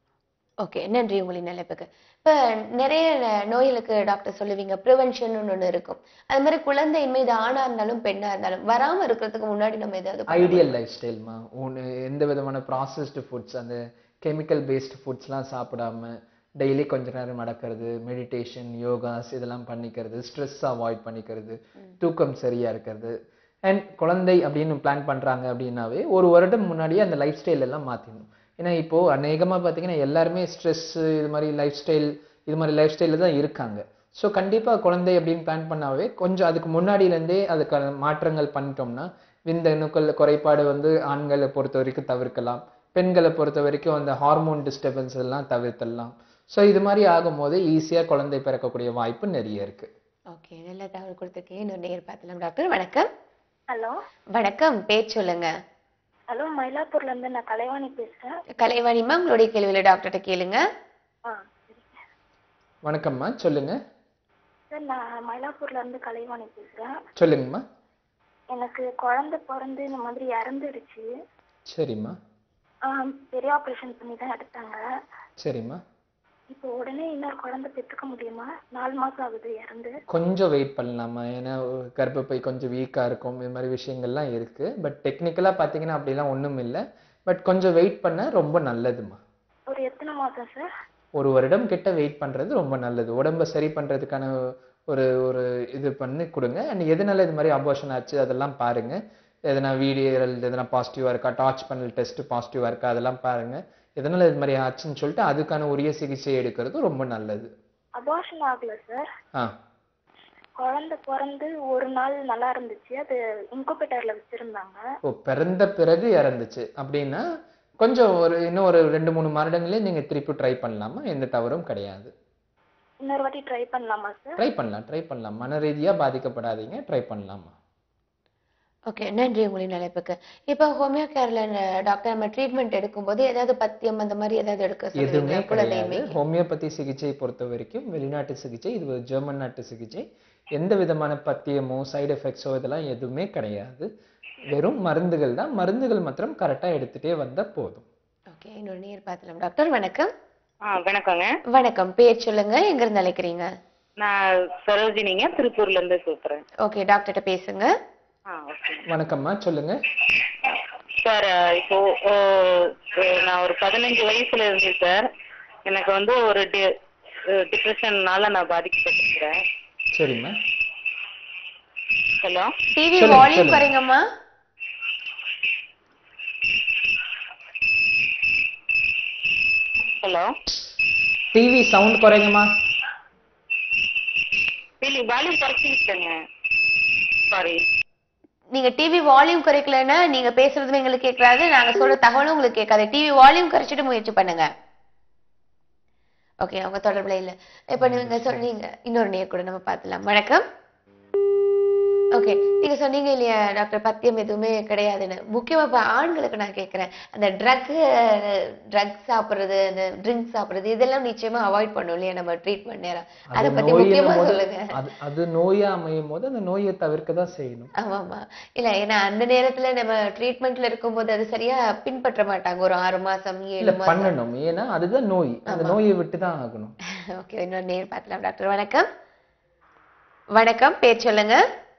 ஓகே நன்றி உங்களின் அழைப்புக்கு இப்ப நிறைய ந- நோய்களுக்கு டாக்டர் சொல்லுவீங்க ப்ரிவென்ஷன் ஒண்ணு இருக்கும் அது மாதிரி குழந்தையின்மை இது ஆணா இருந்தாலும் பெண்ணா இருந்தாலும் வராம இருக்கிறதுக்கு முன்னாடி நம்ம ஏதாவது பண்ண ஐடியல் லைஃப் ஸ்டைல்மா ஒன்று எந்த விதமான ப்ராசஸ்டு ஃபுட்ஸ் அந்த கெமிக்கல் பேஸ்டு ஃபுட்ஸ்லாம் சாப்பிடாம டெய்லி கொஞ்ச நேரம் நடக்கிறது மெடிடேஷன் யோகாஸ் இதெல்லாம் பண்ணிக்கிறது ஸ்ட்ரெஸ் அவாய்ட் பண்ணிக்கிறது தூக்கம் சரியா இருக்கிறது அண்ட் குழந்தை அப்படின்னு பிளான் பண்றாங்க அப்படின்னாவே ஒரு வருடம் முன்னாடியே அந்த லைஃப் ஸ்டைல் எல்லாம் மாத்திடணும் ஏன்னா இப்போ அநேகமா பார்த்தீங்கன்னா எல்லாருமே ஸ்ட்ரெஸ் இது மாதிரி லைஃப் ஸ்டைல் இது மாதிரி லைஃப் ஸ்டைலில் தான் இருக்காங்க ஸோ கண்டிப்பாக குழந்தை அப்படின்னு பிளான் பண்ணாவே கொஞ்சம் அதுக்கு முன்னாடியிலேருந்தே அதுக்கான மாற்றங்கள் பண்ணிட்டோம்னா விந்தணுக்கள் குறைபாடு வந்து ஆண்களை பொறுத்த வரைக்கும் தவிர்க்கலாம் பெண்களை பொறுத்த வரைக்கும் அந்த ஹார்மோன் டிஸ்டர்பன்ஸ் எல்லாம் தவிர்த்தலாம் ஸோ இது மாதிரி ஆகும்போது ஈஸியாக குழந்தை பிறக்கக்கூடிய வாய்ப்பு நிறைய இருக்கு ஓகே நல்ல தகவல் கொடுத்துருக்கீங்க இன்னொரு நேர் பார்க்கலாம் டாக்டர் வணக்கம் ஹலோ வணக்கம் பேர் சொல்லுங்க ஹலோ மயிலாப்பூர்ல இருந்து நான் கலைவாணி பேசுறேன் கலைவாணிமா உங்களுடைய கேள்வியில டாக்டர்கிட்ட கேளுங்க ஆ வணக்கம்மா சொல்லுங்க சார் நான் மயிலாப்பூர்ல இருந்து கலைவாணி பேசுறேன் சொல்லுங்கம்மா எனக்கு குழந்தை பிறந்து இந்த மாதிரி இறந்துடுச்சு சரிம்மா ஆ, பெரிய ஆப்ரேஷன் பண்ணி தான் எடுத்தாங்க சரிம்மா இப்போ உடனே இன்னொரு குழந்தை பெற்றுக்க முடியுமா நாலு மாசம் ஆகுது இறந்து கொஞ்சம் வெயிட் பண்ணலாமா ஏன்னா கர்ப்பப்பை கொஞ்சம் வீக்காக இருக்கும் இது மாதிரி விஷயங்கள்லாம் இருக்கு பட் டெக்னிக்கலாக பார்த்தீங்கன்னா அப்படிலாம் ஒன்றும் இல்லை பட் கொஞ்சம் வெயிட் பண்ண ரொம்ப நல்லதுமா ஒரு எத்தனை மாசம் சார் ஒரு வருடம் கிட்ட வெயிட் பண்ணுறது ரொம்ப நல்லது உடம்ப சரி பண்ணுறதுக்கான ஒரு ஒரு இது பண்ணி கொடுங்க அண்ட் எதனால இது மாதிரி அபார்ஷன் ஆச்சு அதெல்லாம் பாருங்க எதனா வீடியோ எதனா பாசிட்டிவாக இருக்கா டார்ச் பண்ணல் டெஸ்ட் பாசிட்டிவாக இருக்கா அதெல்லாம் பாருங்க எதனால இது மாதிரி ஆச்சுன்னு சொல்லிட்டு அதுக்கான உரிய சிகிச்சை எடுக்கிறது ரொம்ப நல்லது அபார்ஷன் ஆகல சார் ஆ குழந்தை பிறந்து ஒரு நாள் நல்லா இருந்துச்சு அது இன்குபேட்டர்ல வச்சிருந்தாங்க ஓ பிறந்த பிறகு இறந்துச்சு அப்படின்னா கொஞ்சம் ஒரு இன்னும் ஒரு ரெண்டு மூணு வருடங்களே நீங்க திருப்பி ட்ரை பண்ணலாமா எந்த தவறும் கிடையாது இன்னொரு வாட்டி ட்ரை பண்ணலாமா சார் ட்ரை பண்ணலாம் ட்ரை பண்ணலாம் மன ரீதியா பாதிக்கப்படாதீங்க ட்ரை பண்ணலாமா ஓகே நன்றி உங்களின் அழைப்புக்கு இப்போ ஹோமியோ கேர்ல டாக்டர் நம்ம ட்ரீட்மெண்ட் எடுக்கும்போது ஏதாவது பத்தியம் அந்த மாதிரி ஏதாவது எடுக்க எதுவுமே சொல்லுவீங்க கிடையாது குழந்தைமைக்கு ஹோமியோபதி சிகிச்சை பொறுத்த வரைக்கும் வெளிநாட்டு சிகிச்சை இது ஒரு ஜெர்மன் நாட்டு சிகிச்சை எந்த விதமான பத்தியமோ சைடு எஃபெக்ட்ஸோ இதெல்லாம் எதுவுமே கிடையாது வெறும் மருந்துகள் தான் மருந்துகள் மாத்திரம் கரெக்டா எடுத்துட்டே வந்தா போதும் ஓகே இன்னொரு நேர் பார்க்கலாம் டாக்டர் வணக்கம் ஆ வணக்கங்க வணக்கம் பேர் சொல்லுங்க எங்க இருந்து அழைக்கிறீங்க நான் சரோஜினிங்க திருப்பூர்ல இருந்து கூப்பிடுறேன் ஓகே டாக்டர்கிட்ட பேசுங்க ஆ ஓகே வணக்கம்மா சொல்லுங்க சார் இப்போ ஓ, நான் ஒரு பதினஞ்சு வயசுல இருந்தேன் சார் எனக்கு வந்து ஒரு டிப்ரெஷன்னால நான் பாதிக்கப்பட்டிருக்கிறேன் சரிம்மா ஹலோ டிவி சொல்லுங்க, வால்யூம் சொல்லுங்க. குறைங்கம்மா ஹலோ டிவி சவுண்ட் குறைங்கம்மா இல்லை வால்யூம் குறைச்சிக்கிட்டேங்க சாரி நீங்க டிவி வால்யூம் குறைக்கலன்னா நீங்க பேசுறதும் எங்களுக்கு கேட்காது நாங்க சொல்ற தகவலும் உங்களுக்கு கேட்காது டிவி வால்யூம் குறைச்சிட்டு முயற்சி பண்ணுங்க ஓகே அவங்க தொடர்புல இல்ல இப்ப நீங்க சொன்னீங்க இன்னொரு நேர் கூட நம்ம பார்த்துலாம் வணக்கம் ஓகே நீங்க சொன்னீங்க இல்லையா டாக்டர் பத்தியம் எதுவுமே கிடையாதுன்னு முக்கியமா இப்ப ஆண்களுக்கு நான் கேக்குறேன் அந்த ட்ரக் ட்ரக் சாப்பிடுறது அந்த ட்ரிங்க் சாப்பிடுறது இதெல்லாம் நிச்சயமா அவாய்ட் பண்ணும் இல்லையா நம்ம ட்ரீட்மெண்ட் நேரம் அதை அது பத்தி நோயின்னும் முக்கியமா போது சொல்லுங்க அது அது நோயா அமையும் போது அந்த நோயை தவிர்க்க தான் செய்யணும் ஆமா ஆமா இல்ல ஏன்னா அந்த நேரத்துல நம்ம ட்ரீட்மெண்ட்ல இருக்கும்போது அது சரியா பின்பற்ற மாட்டாங்க ஒரு ஆறு மாசம் இல்ல ஏழு மாசம் பண்ணணும் ஏன்னா அதுதான் நோய் அந்த ஆமா. நோயை விட்டு தான் ஆகணும் ஓகே இன்னொரு நேர் பார்க்கலாம் டாக்டர் வணக்கம் வணக்கம் பேர் சொல்லுங்க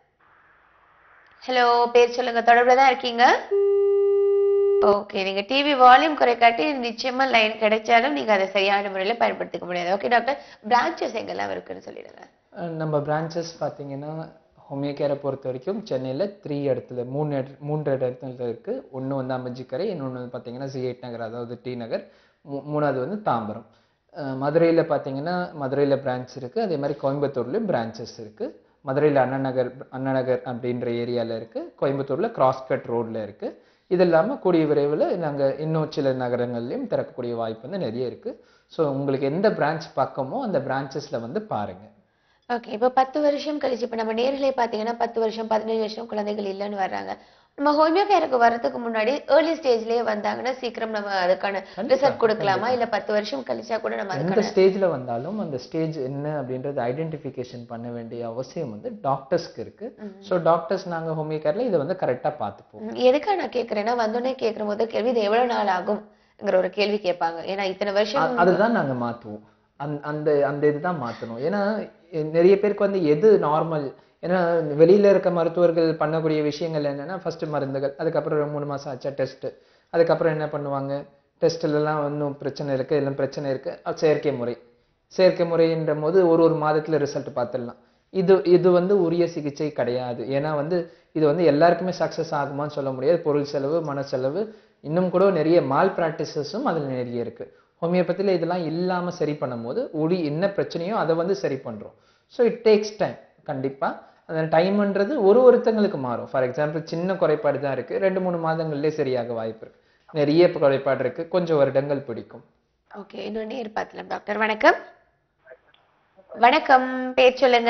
ஹலோ பேர் சொல்லுங்க தொடர்புல தான் இருக்கீங்க ஓகே நீங்க டிவி வால்யூம் குறைக்காட்டி நிச்சயமா லைன் கிடைச்சாலும் நீங்க அதை சரியான முறையில பயன்படுத்திக்க முடியாது ஓகே டாக்டர் பிரான்ச்சஸ் எங்கெல்லாம் இருக்குன்னு சொல்லிடுங்க அஹ் நம்ம பிரான்ச்சஸ் பார்த்தீங்கன்னா ஹோமியோ கேரை பொறுத்த வரைக்கும் சென்னையில் த்ரீ இடத்துல மூணு இட மூன்று இடத்துல இருக்குது ஒன்று வந்து அம்மஞ்சிக்கரை இன்னொன்று வந்து பார்த்தீங்கன்னா சிஎட் நகர் அதாவது டி நகர் மூ- மூணாவது வந்து தாம்பரம் மதுரையில் பார்த்தீங்கன்னா மதுரையில் பிரான்ச் இருக்குது அதே மாதிரி கோயம்புத்தூர்லேயும் பிரான்ச்சஸ் இருக்குது மதுரையில் அண்ணா நகர் அண்ணா நகர் அப்படின்ற ஏரியாவில் இருக்குது கோயம்புத்தூரில் கிராஸ்கட் ரோட்டில் இருக்குது இது இல்லாமல் கூடிய விரைவில் நாங்கள் இன்னும் சில நகரங்கள்லையும் திறக்கக்கூடிய வாய்ப்பு வந்து நிறைய இருக்குது ஸோ உங்களுக்கு எந்த பிரான்ச் பக்கமோ அந்த பிரான்ச்சஸில் வந்து பாருங்கள் ஓகே இப்போ பத்து வருஷம் கழிச்சு இப்போ நம்ம நேரிலே பார்த்தீங்கன்னா பத்து வருஷம் பதினஞ்சு வருஷம் குழந்தைகள் இல்லைன்னு வர்றாங்க நம்ம ஹோமியோ கேருக்கு வர்றதுக்கு முன்னாடி ஏர்லி ஸ்டேஜ்லயே வந்தாங்கன்னா சீக்கிரம் நம்ம அதுக்கான ரிசல்ட் கொடுக்கலாமா இல்ல பத்து வருஷம் கழிச்சா கூட நம்ம எந்த அதுக்கான ஸ்டேஜில் வந்தாலும் அந்த ஸ்டேஜ் என்ன அப்படின்றது ஐடென்டிஃபிகேஷன் பண்ண வேண்டிய அவசியம் வந்து டாக்டர்ஸ்க்கு இருக்கு ஸோ டாக்டர்ஸ் நாங்கள் ஹோமியோ கேரில் இதை வந்து கரெக்டாக பார்த்துப்போம் ம், எதுக்காக நான் கேட்கறேன்னா வந்தோடனே கேட்கிற முதல் கேள்வி இது எவ்வளவு நாள் ஆகும்ங்கிற ஒரு கேள்வி கேட்பாங்க ஏன்னா இத்தனை அ- வருஷம் அதுதான் நாங்கள் மாற்றுவோம் அந் அந்த அந்த இதுதான் மாற்றணும் ஏன்னா எ- நிறைய பேருக்கு வந்து எது நார்மல் ஏன்னா வெளியில இருக்க மருத்துவர்கள் பண்ணக்கூடிய விஷயங்கள் என்னன்னா ஃபர்ஸ்ட் மருந்துகள் அதுக்கப்புறம் ஒரு மூணு மாசம் ஆச்சா டெஸ்ட் அதுக்கப்புறம் என்ன பண்ணுவாங்க டெஸ்ட்லலாம் இன்னும் பிரச்சனை இருக்கு எல்லாம் பிரச்சனை இருக்கு அது செயற்கை முறை செயற்கை முறைன்ற போது ஒரு ஒரு மாதத்துல ரிசல்ட் பார்த்துடலாம் இது இது வந்து உரிய சிகிச்சை கிடையாது ஏன்னா வந்து இது வந்து எல்லாருக்குமே சக்ஸஸ் ஆகுமான்னு சொல்ல முடியாது பொருள் செலவு மன செலவு இன்னும் கூட நிறைய மால் ப்ராக்டிசஸும் அதில் நிறைய இருக்கு ஹோமியோபதியில் இதெல்லாம் இல்லாமல் சரி பண்ணும்போது உடி என்ன பிரச்சனையோ அதை வந்து சரி பண்ணுறோம் ஸோ இட் டேக்ஸ் டைம் கண்டிப்பாக அந்த டைம்ன்றது ஒரு ஒருத்தங்களுக்கு மாறும் ஃபார் எக்ஸாம்பிள் சின்ன குறைபாடு தான் இருக்குது ரெண்டு மூணு மாதங்கள்லேயே சரியாக வாய்ப்பு இருக்கு நிறைய குறைபாடு இருக்கு கொஞ்சம் வருடங்கள் பிடிக்கும் ஓகே இன்னொரு நேர் பார்க்கலாம் டாக்டர் வணக்கம் வணக்கம் பேர் சொல்லுங்க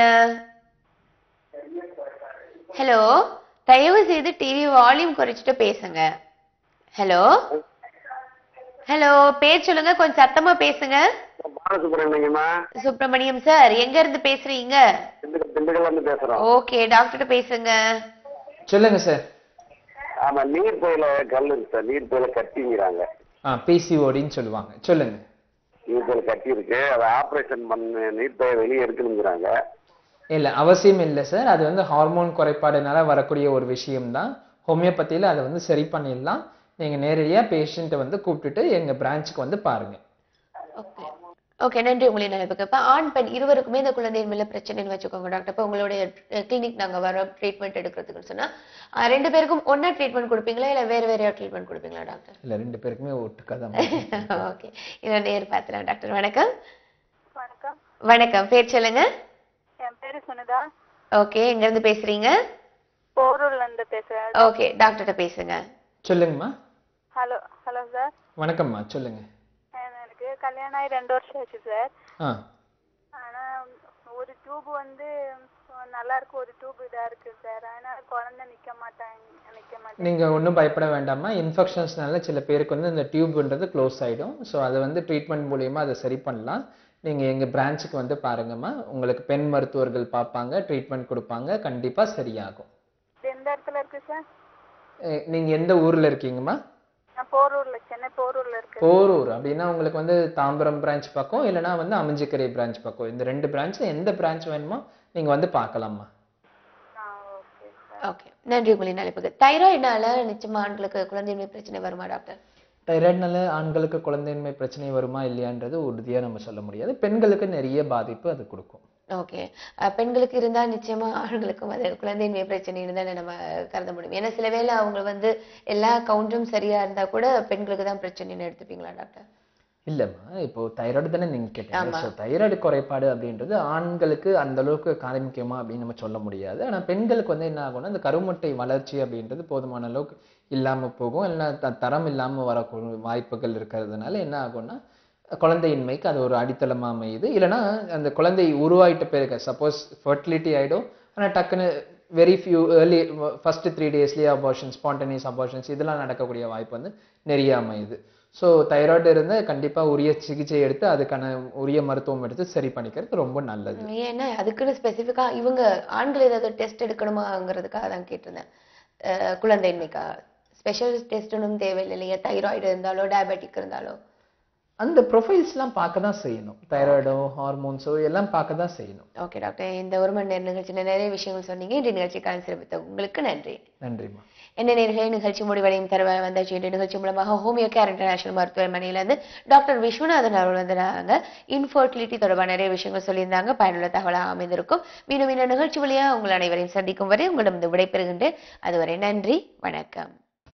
ஹலோ தயவு செய்து டிவி வால்யூம் குறைச்சிட்டு பேசுங்க ஹலோ ஹலோ பேர் சொல்லுங்க கொஞ்சம் சத்தமா பேசுங்க பாலசுப்ரமணியம்மா சுப்பிரமணியம் சார் எங்க இருந்து பேசுறீங்க திண்டுக்கல் திண்டுக்கல்ல இருந்து பேசுறோம் ஓகே டாக்டர்கிட்ட பேசுங்க சொல்லுங்க சார் ஆமா நீர் பயில கல் இருக்கு சார் நீர் பயில கட்டிங்கிறாங்க ஆ பிசிஓடின்னு சொல்லுவாங்க சொல்லுங்க நீர் பயில கட்டி இருக்கு அதை ஆபரேஷன் பண்ண நீர் பயில வெளியே எடுக்கணுங்கிறாங்க இல்லை அவசியம் இல்லை சார் அது வந்து ஹார்மோன் குறைபாடுனால வரக்கூடிய ஒரு விஷயம்தான் ஹோமியோபதியில் அதை வந்து சரி பண்ணிடலாம் நீங்கள் நேரடியாக பேஷண்ட்டை வந்து கூப்பிட்டுட்டு எங்கள் பிரான்ச்சுக்கு வந்து பாருங்க ஓகே நன்றி உங்களின் நினைப்புக்கு இப்போ ஆண் பெண் இருவருக்குமே இந்த குழந்தையின் மேல பிரச்சனைன்னு வச்சுக்கோங்க டாக்டர் இப்போ உங்களுடைய கிளினிக் நாங்க வரோம் ட்ரீட்மெண்ட் எடுக்கிறதுக்குன்னு சொன்னா அஹ், ரெண்டு பேருக்கும் ஒண்ணா ட்ரீட்மெண்ட் கொடுப்பீங்களா இல்ல வேற வேற ட்ரீட்மெண்ட் கொடுப்பீங்களா டாக்டர் இல்லை ரெண்டு பேருக்குமே ஒட்டுக்காக தான் ஓகே இன்னும் நேர் பார்த்துலாம் டாக்டர் வணக்கம் வணக்கம் வணக்கம் பேர் சொல்லுங்க என் பேரு சுனிதா ஓகே எங்க இருந்து பேசுறீங்க போரூர்ல இருந்து பேசுறேன் ஓகே டாக்டர்கிட்ட பேசுங்க சொல்லுங்கம்மா ஹலோ ஹலோ சார் வணக்கம்மா சொல்லுங்க எனக்கு கல்யாணம் ஆகி ரெண்டு வருஷம் ஆச்சு சார் ஆ ஆனா ஒரு டியூப் வந்து நல்லா இருக்கு ஒரு டியூப் இதா இருக்கு சார் அதனால குழந்தை நிக்க மாட்டாங்க நிக்க மாட்டாங்க நீங்கள் ஒன்றும் பயப்பட வேண்டாமா இன்ஃபெக்ஷன்ஸ்னால சில பேருக்கு வந்து இந்த டியூப்ன்றது க்ளோஸ் ஆகிடும் ஸோ அதை வந்து ட்ரீட்மெண்ட் மூலியமா அதை சரி பண்ணலாம் நீங்கள் எங்கள் பிரான்ச்சுக்கு வந்து பாருங்கம்மா உங்களுக்கு பெண் மருத்துவர்கள் பார்ப்பாங்க ட்ரீட்மெண்ட் கொடுப்பாங்க கண்டிப்பாக சரியாகும் இது எந்த இடத்துல இருக்கு சார் நீங்கள் எந்த ஊரில் இருக்கீங்கம்மா நான் போரூர்ல சென்னை போரூர்ல இருக்கு போரூர் அப்படின்னா உங்களுக்கு வந்து தாம்பரம் பிரான்ச் பக்கம் இல்லைனா வந்து அமைஞ்சிக்கரை பிரான்ச் பக்கம் இந்த ரெண்டு பிரான்ச்சில் எந்த பிரான்ச் வேணுமோ நீங்கள் வந்து பார்க்கலாம்மா ஓகே நன்றி உங்களின் அழைப்புக்கு தைராய்டுனால நிச்சயமா ஆண்களுக்கு குழந்தையின்மை பிரச்சனை வருமா டாக்டர் தைராய்டுனால ஆண்களுக்கு குழந்தையின்மை பிரச்சனை வருமா இல்லையான்றது உறுதியாக நம்ம சொல்ல முடியாது பெண்களுக்கு நிறைய பாதிப்பு அது கொடுக்கும் ஓகே பெண்களுக்கு இருந்தா நிச்சயமா ஆண்களுக்கும் அது குழந்தையின்மை பிரச்சனை இருந்தா நம்ம கருத முடியும் ஏன்னா சில வேளை அவங்க வந்து எல்லா கவுண்டும் சரியா இருந்தா கூட பெண்களுக்கு தான் பிரச்சனைன்னு எடுத்துப்பீங்களா டாக்டர் இல்லம்மா இப்போ தைராய்டு தானே நீங்க கேட்டீங்க ஆமா. ஸோ தைராய்டு குறைபாடு அப்படின்றது ஆண்களுக்கு அந்த அளவுக்கு காமிக்குமா அப்படின்னு நம்ம சொல்ல முடியாது ஆனா பெண்களுக்கு வந்து என்ன ஆகும்னா இந்த கருமுட்டை வளர்ச்சி அப்படின்றது போதுமான அளவுக்கு இல்லாம போகும் இல்லைன்னா த- தரம் இல்லாம வரக்கூடிய வாய்ப்புகள் இருக்கிறதுனால என்ன ஆகும்னா குழந்தையின்மைக்கு அது ஒரு அடித்தளமா அமையுது இல்லைன்னா அந்த குழந்தை உருவாயிட்ட பிறகு சப்போஸ் ஃபர்டிலிட்டி ஆயிடும் ஆனா டக்குன்னு very few early first three டேஸ்லேயே அபார்ஷன் ஸ்பான்டனியஸ் அபார்ஷன்ஸ் இதெல்லாம் நடக்கக்கூடிய வாய்ப்பு வந்து நிறைய அமையுது ஸோ தைராய்டு இருந்தால் கண்டிப்பா உரிய சிகிச்சை எடுத்து அதுக்கான உரிய மருத்துவம் எடுத்து சரி பண்ணிக்கிறது ரொம்ப நல்லது ஏன்னா அதுக்குன்னு ஸ்பெசிஃபிக்கா இவங்க ஆண்கள் ஏதாவது டெஸ்ட் எடுக்கணுமாங்கிறதுக்காக தான் கேட்டிருந்தேன் அஹ் குழந்தையின்மைக்கா ஸ்பெஷல் டெஸ்ட் ஒன்றும் தேவையில்லை இல்லையா தைராய்டு இருந்தாலோ டயபெட்டிக் இருந்தாலோ அந்த ப்ரொஃபைல்ஸ்லாம் பார்க்க தான் செய்யணும் தைராய்டோ ஹார்மோன்ஸோ எல்லாம் பார்க்க தான் செய்யணும் ஓகே டாக்டர் இந்த ஒரு மணி நேர நிகழ்ச்சியில் நிறைய விஷயங்கள் சொன்னீங்க இந்த நிகழ்ச்சிக்கான சிறப்பித்த உங்களுக்கு நன்றி நன்றிம்மா என்ன நேர்களை நிகழ்ச்சி முடிவடையும் தருவாய் வந்தாச்சு என்ற நிகழ்ச்சி மூலமாக ஹோமியோ கேர் இன்டர்நேஷனல் மருத்துவமனையிலிருந்து டாக்டர் விஸ்வநாதன் அவர்கள் வந்திருந்தாங்க இன்ஃபர்டிலிட்டி தொடர்பான நிறைய விஷயங்கள் சொல்லியிருந்தாங்க பயனுள்ள தகவலாக அமைந்திருக்கும் மீண்டும் இந்த நிகழ்ச்சி வழியாக உங்கள் அனைவரையும் சந்திக்கும் வரை உங்களிடம் விடைபெறுகின்றேன் அதுவரை நன்றி வணக்கம்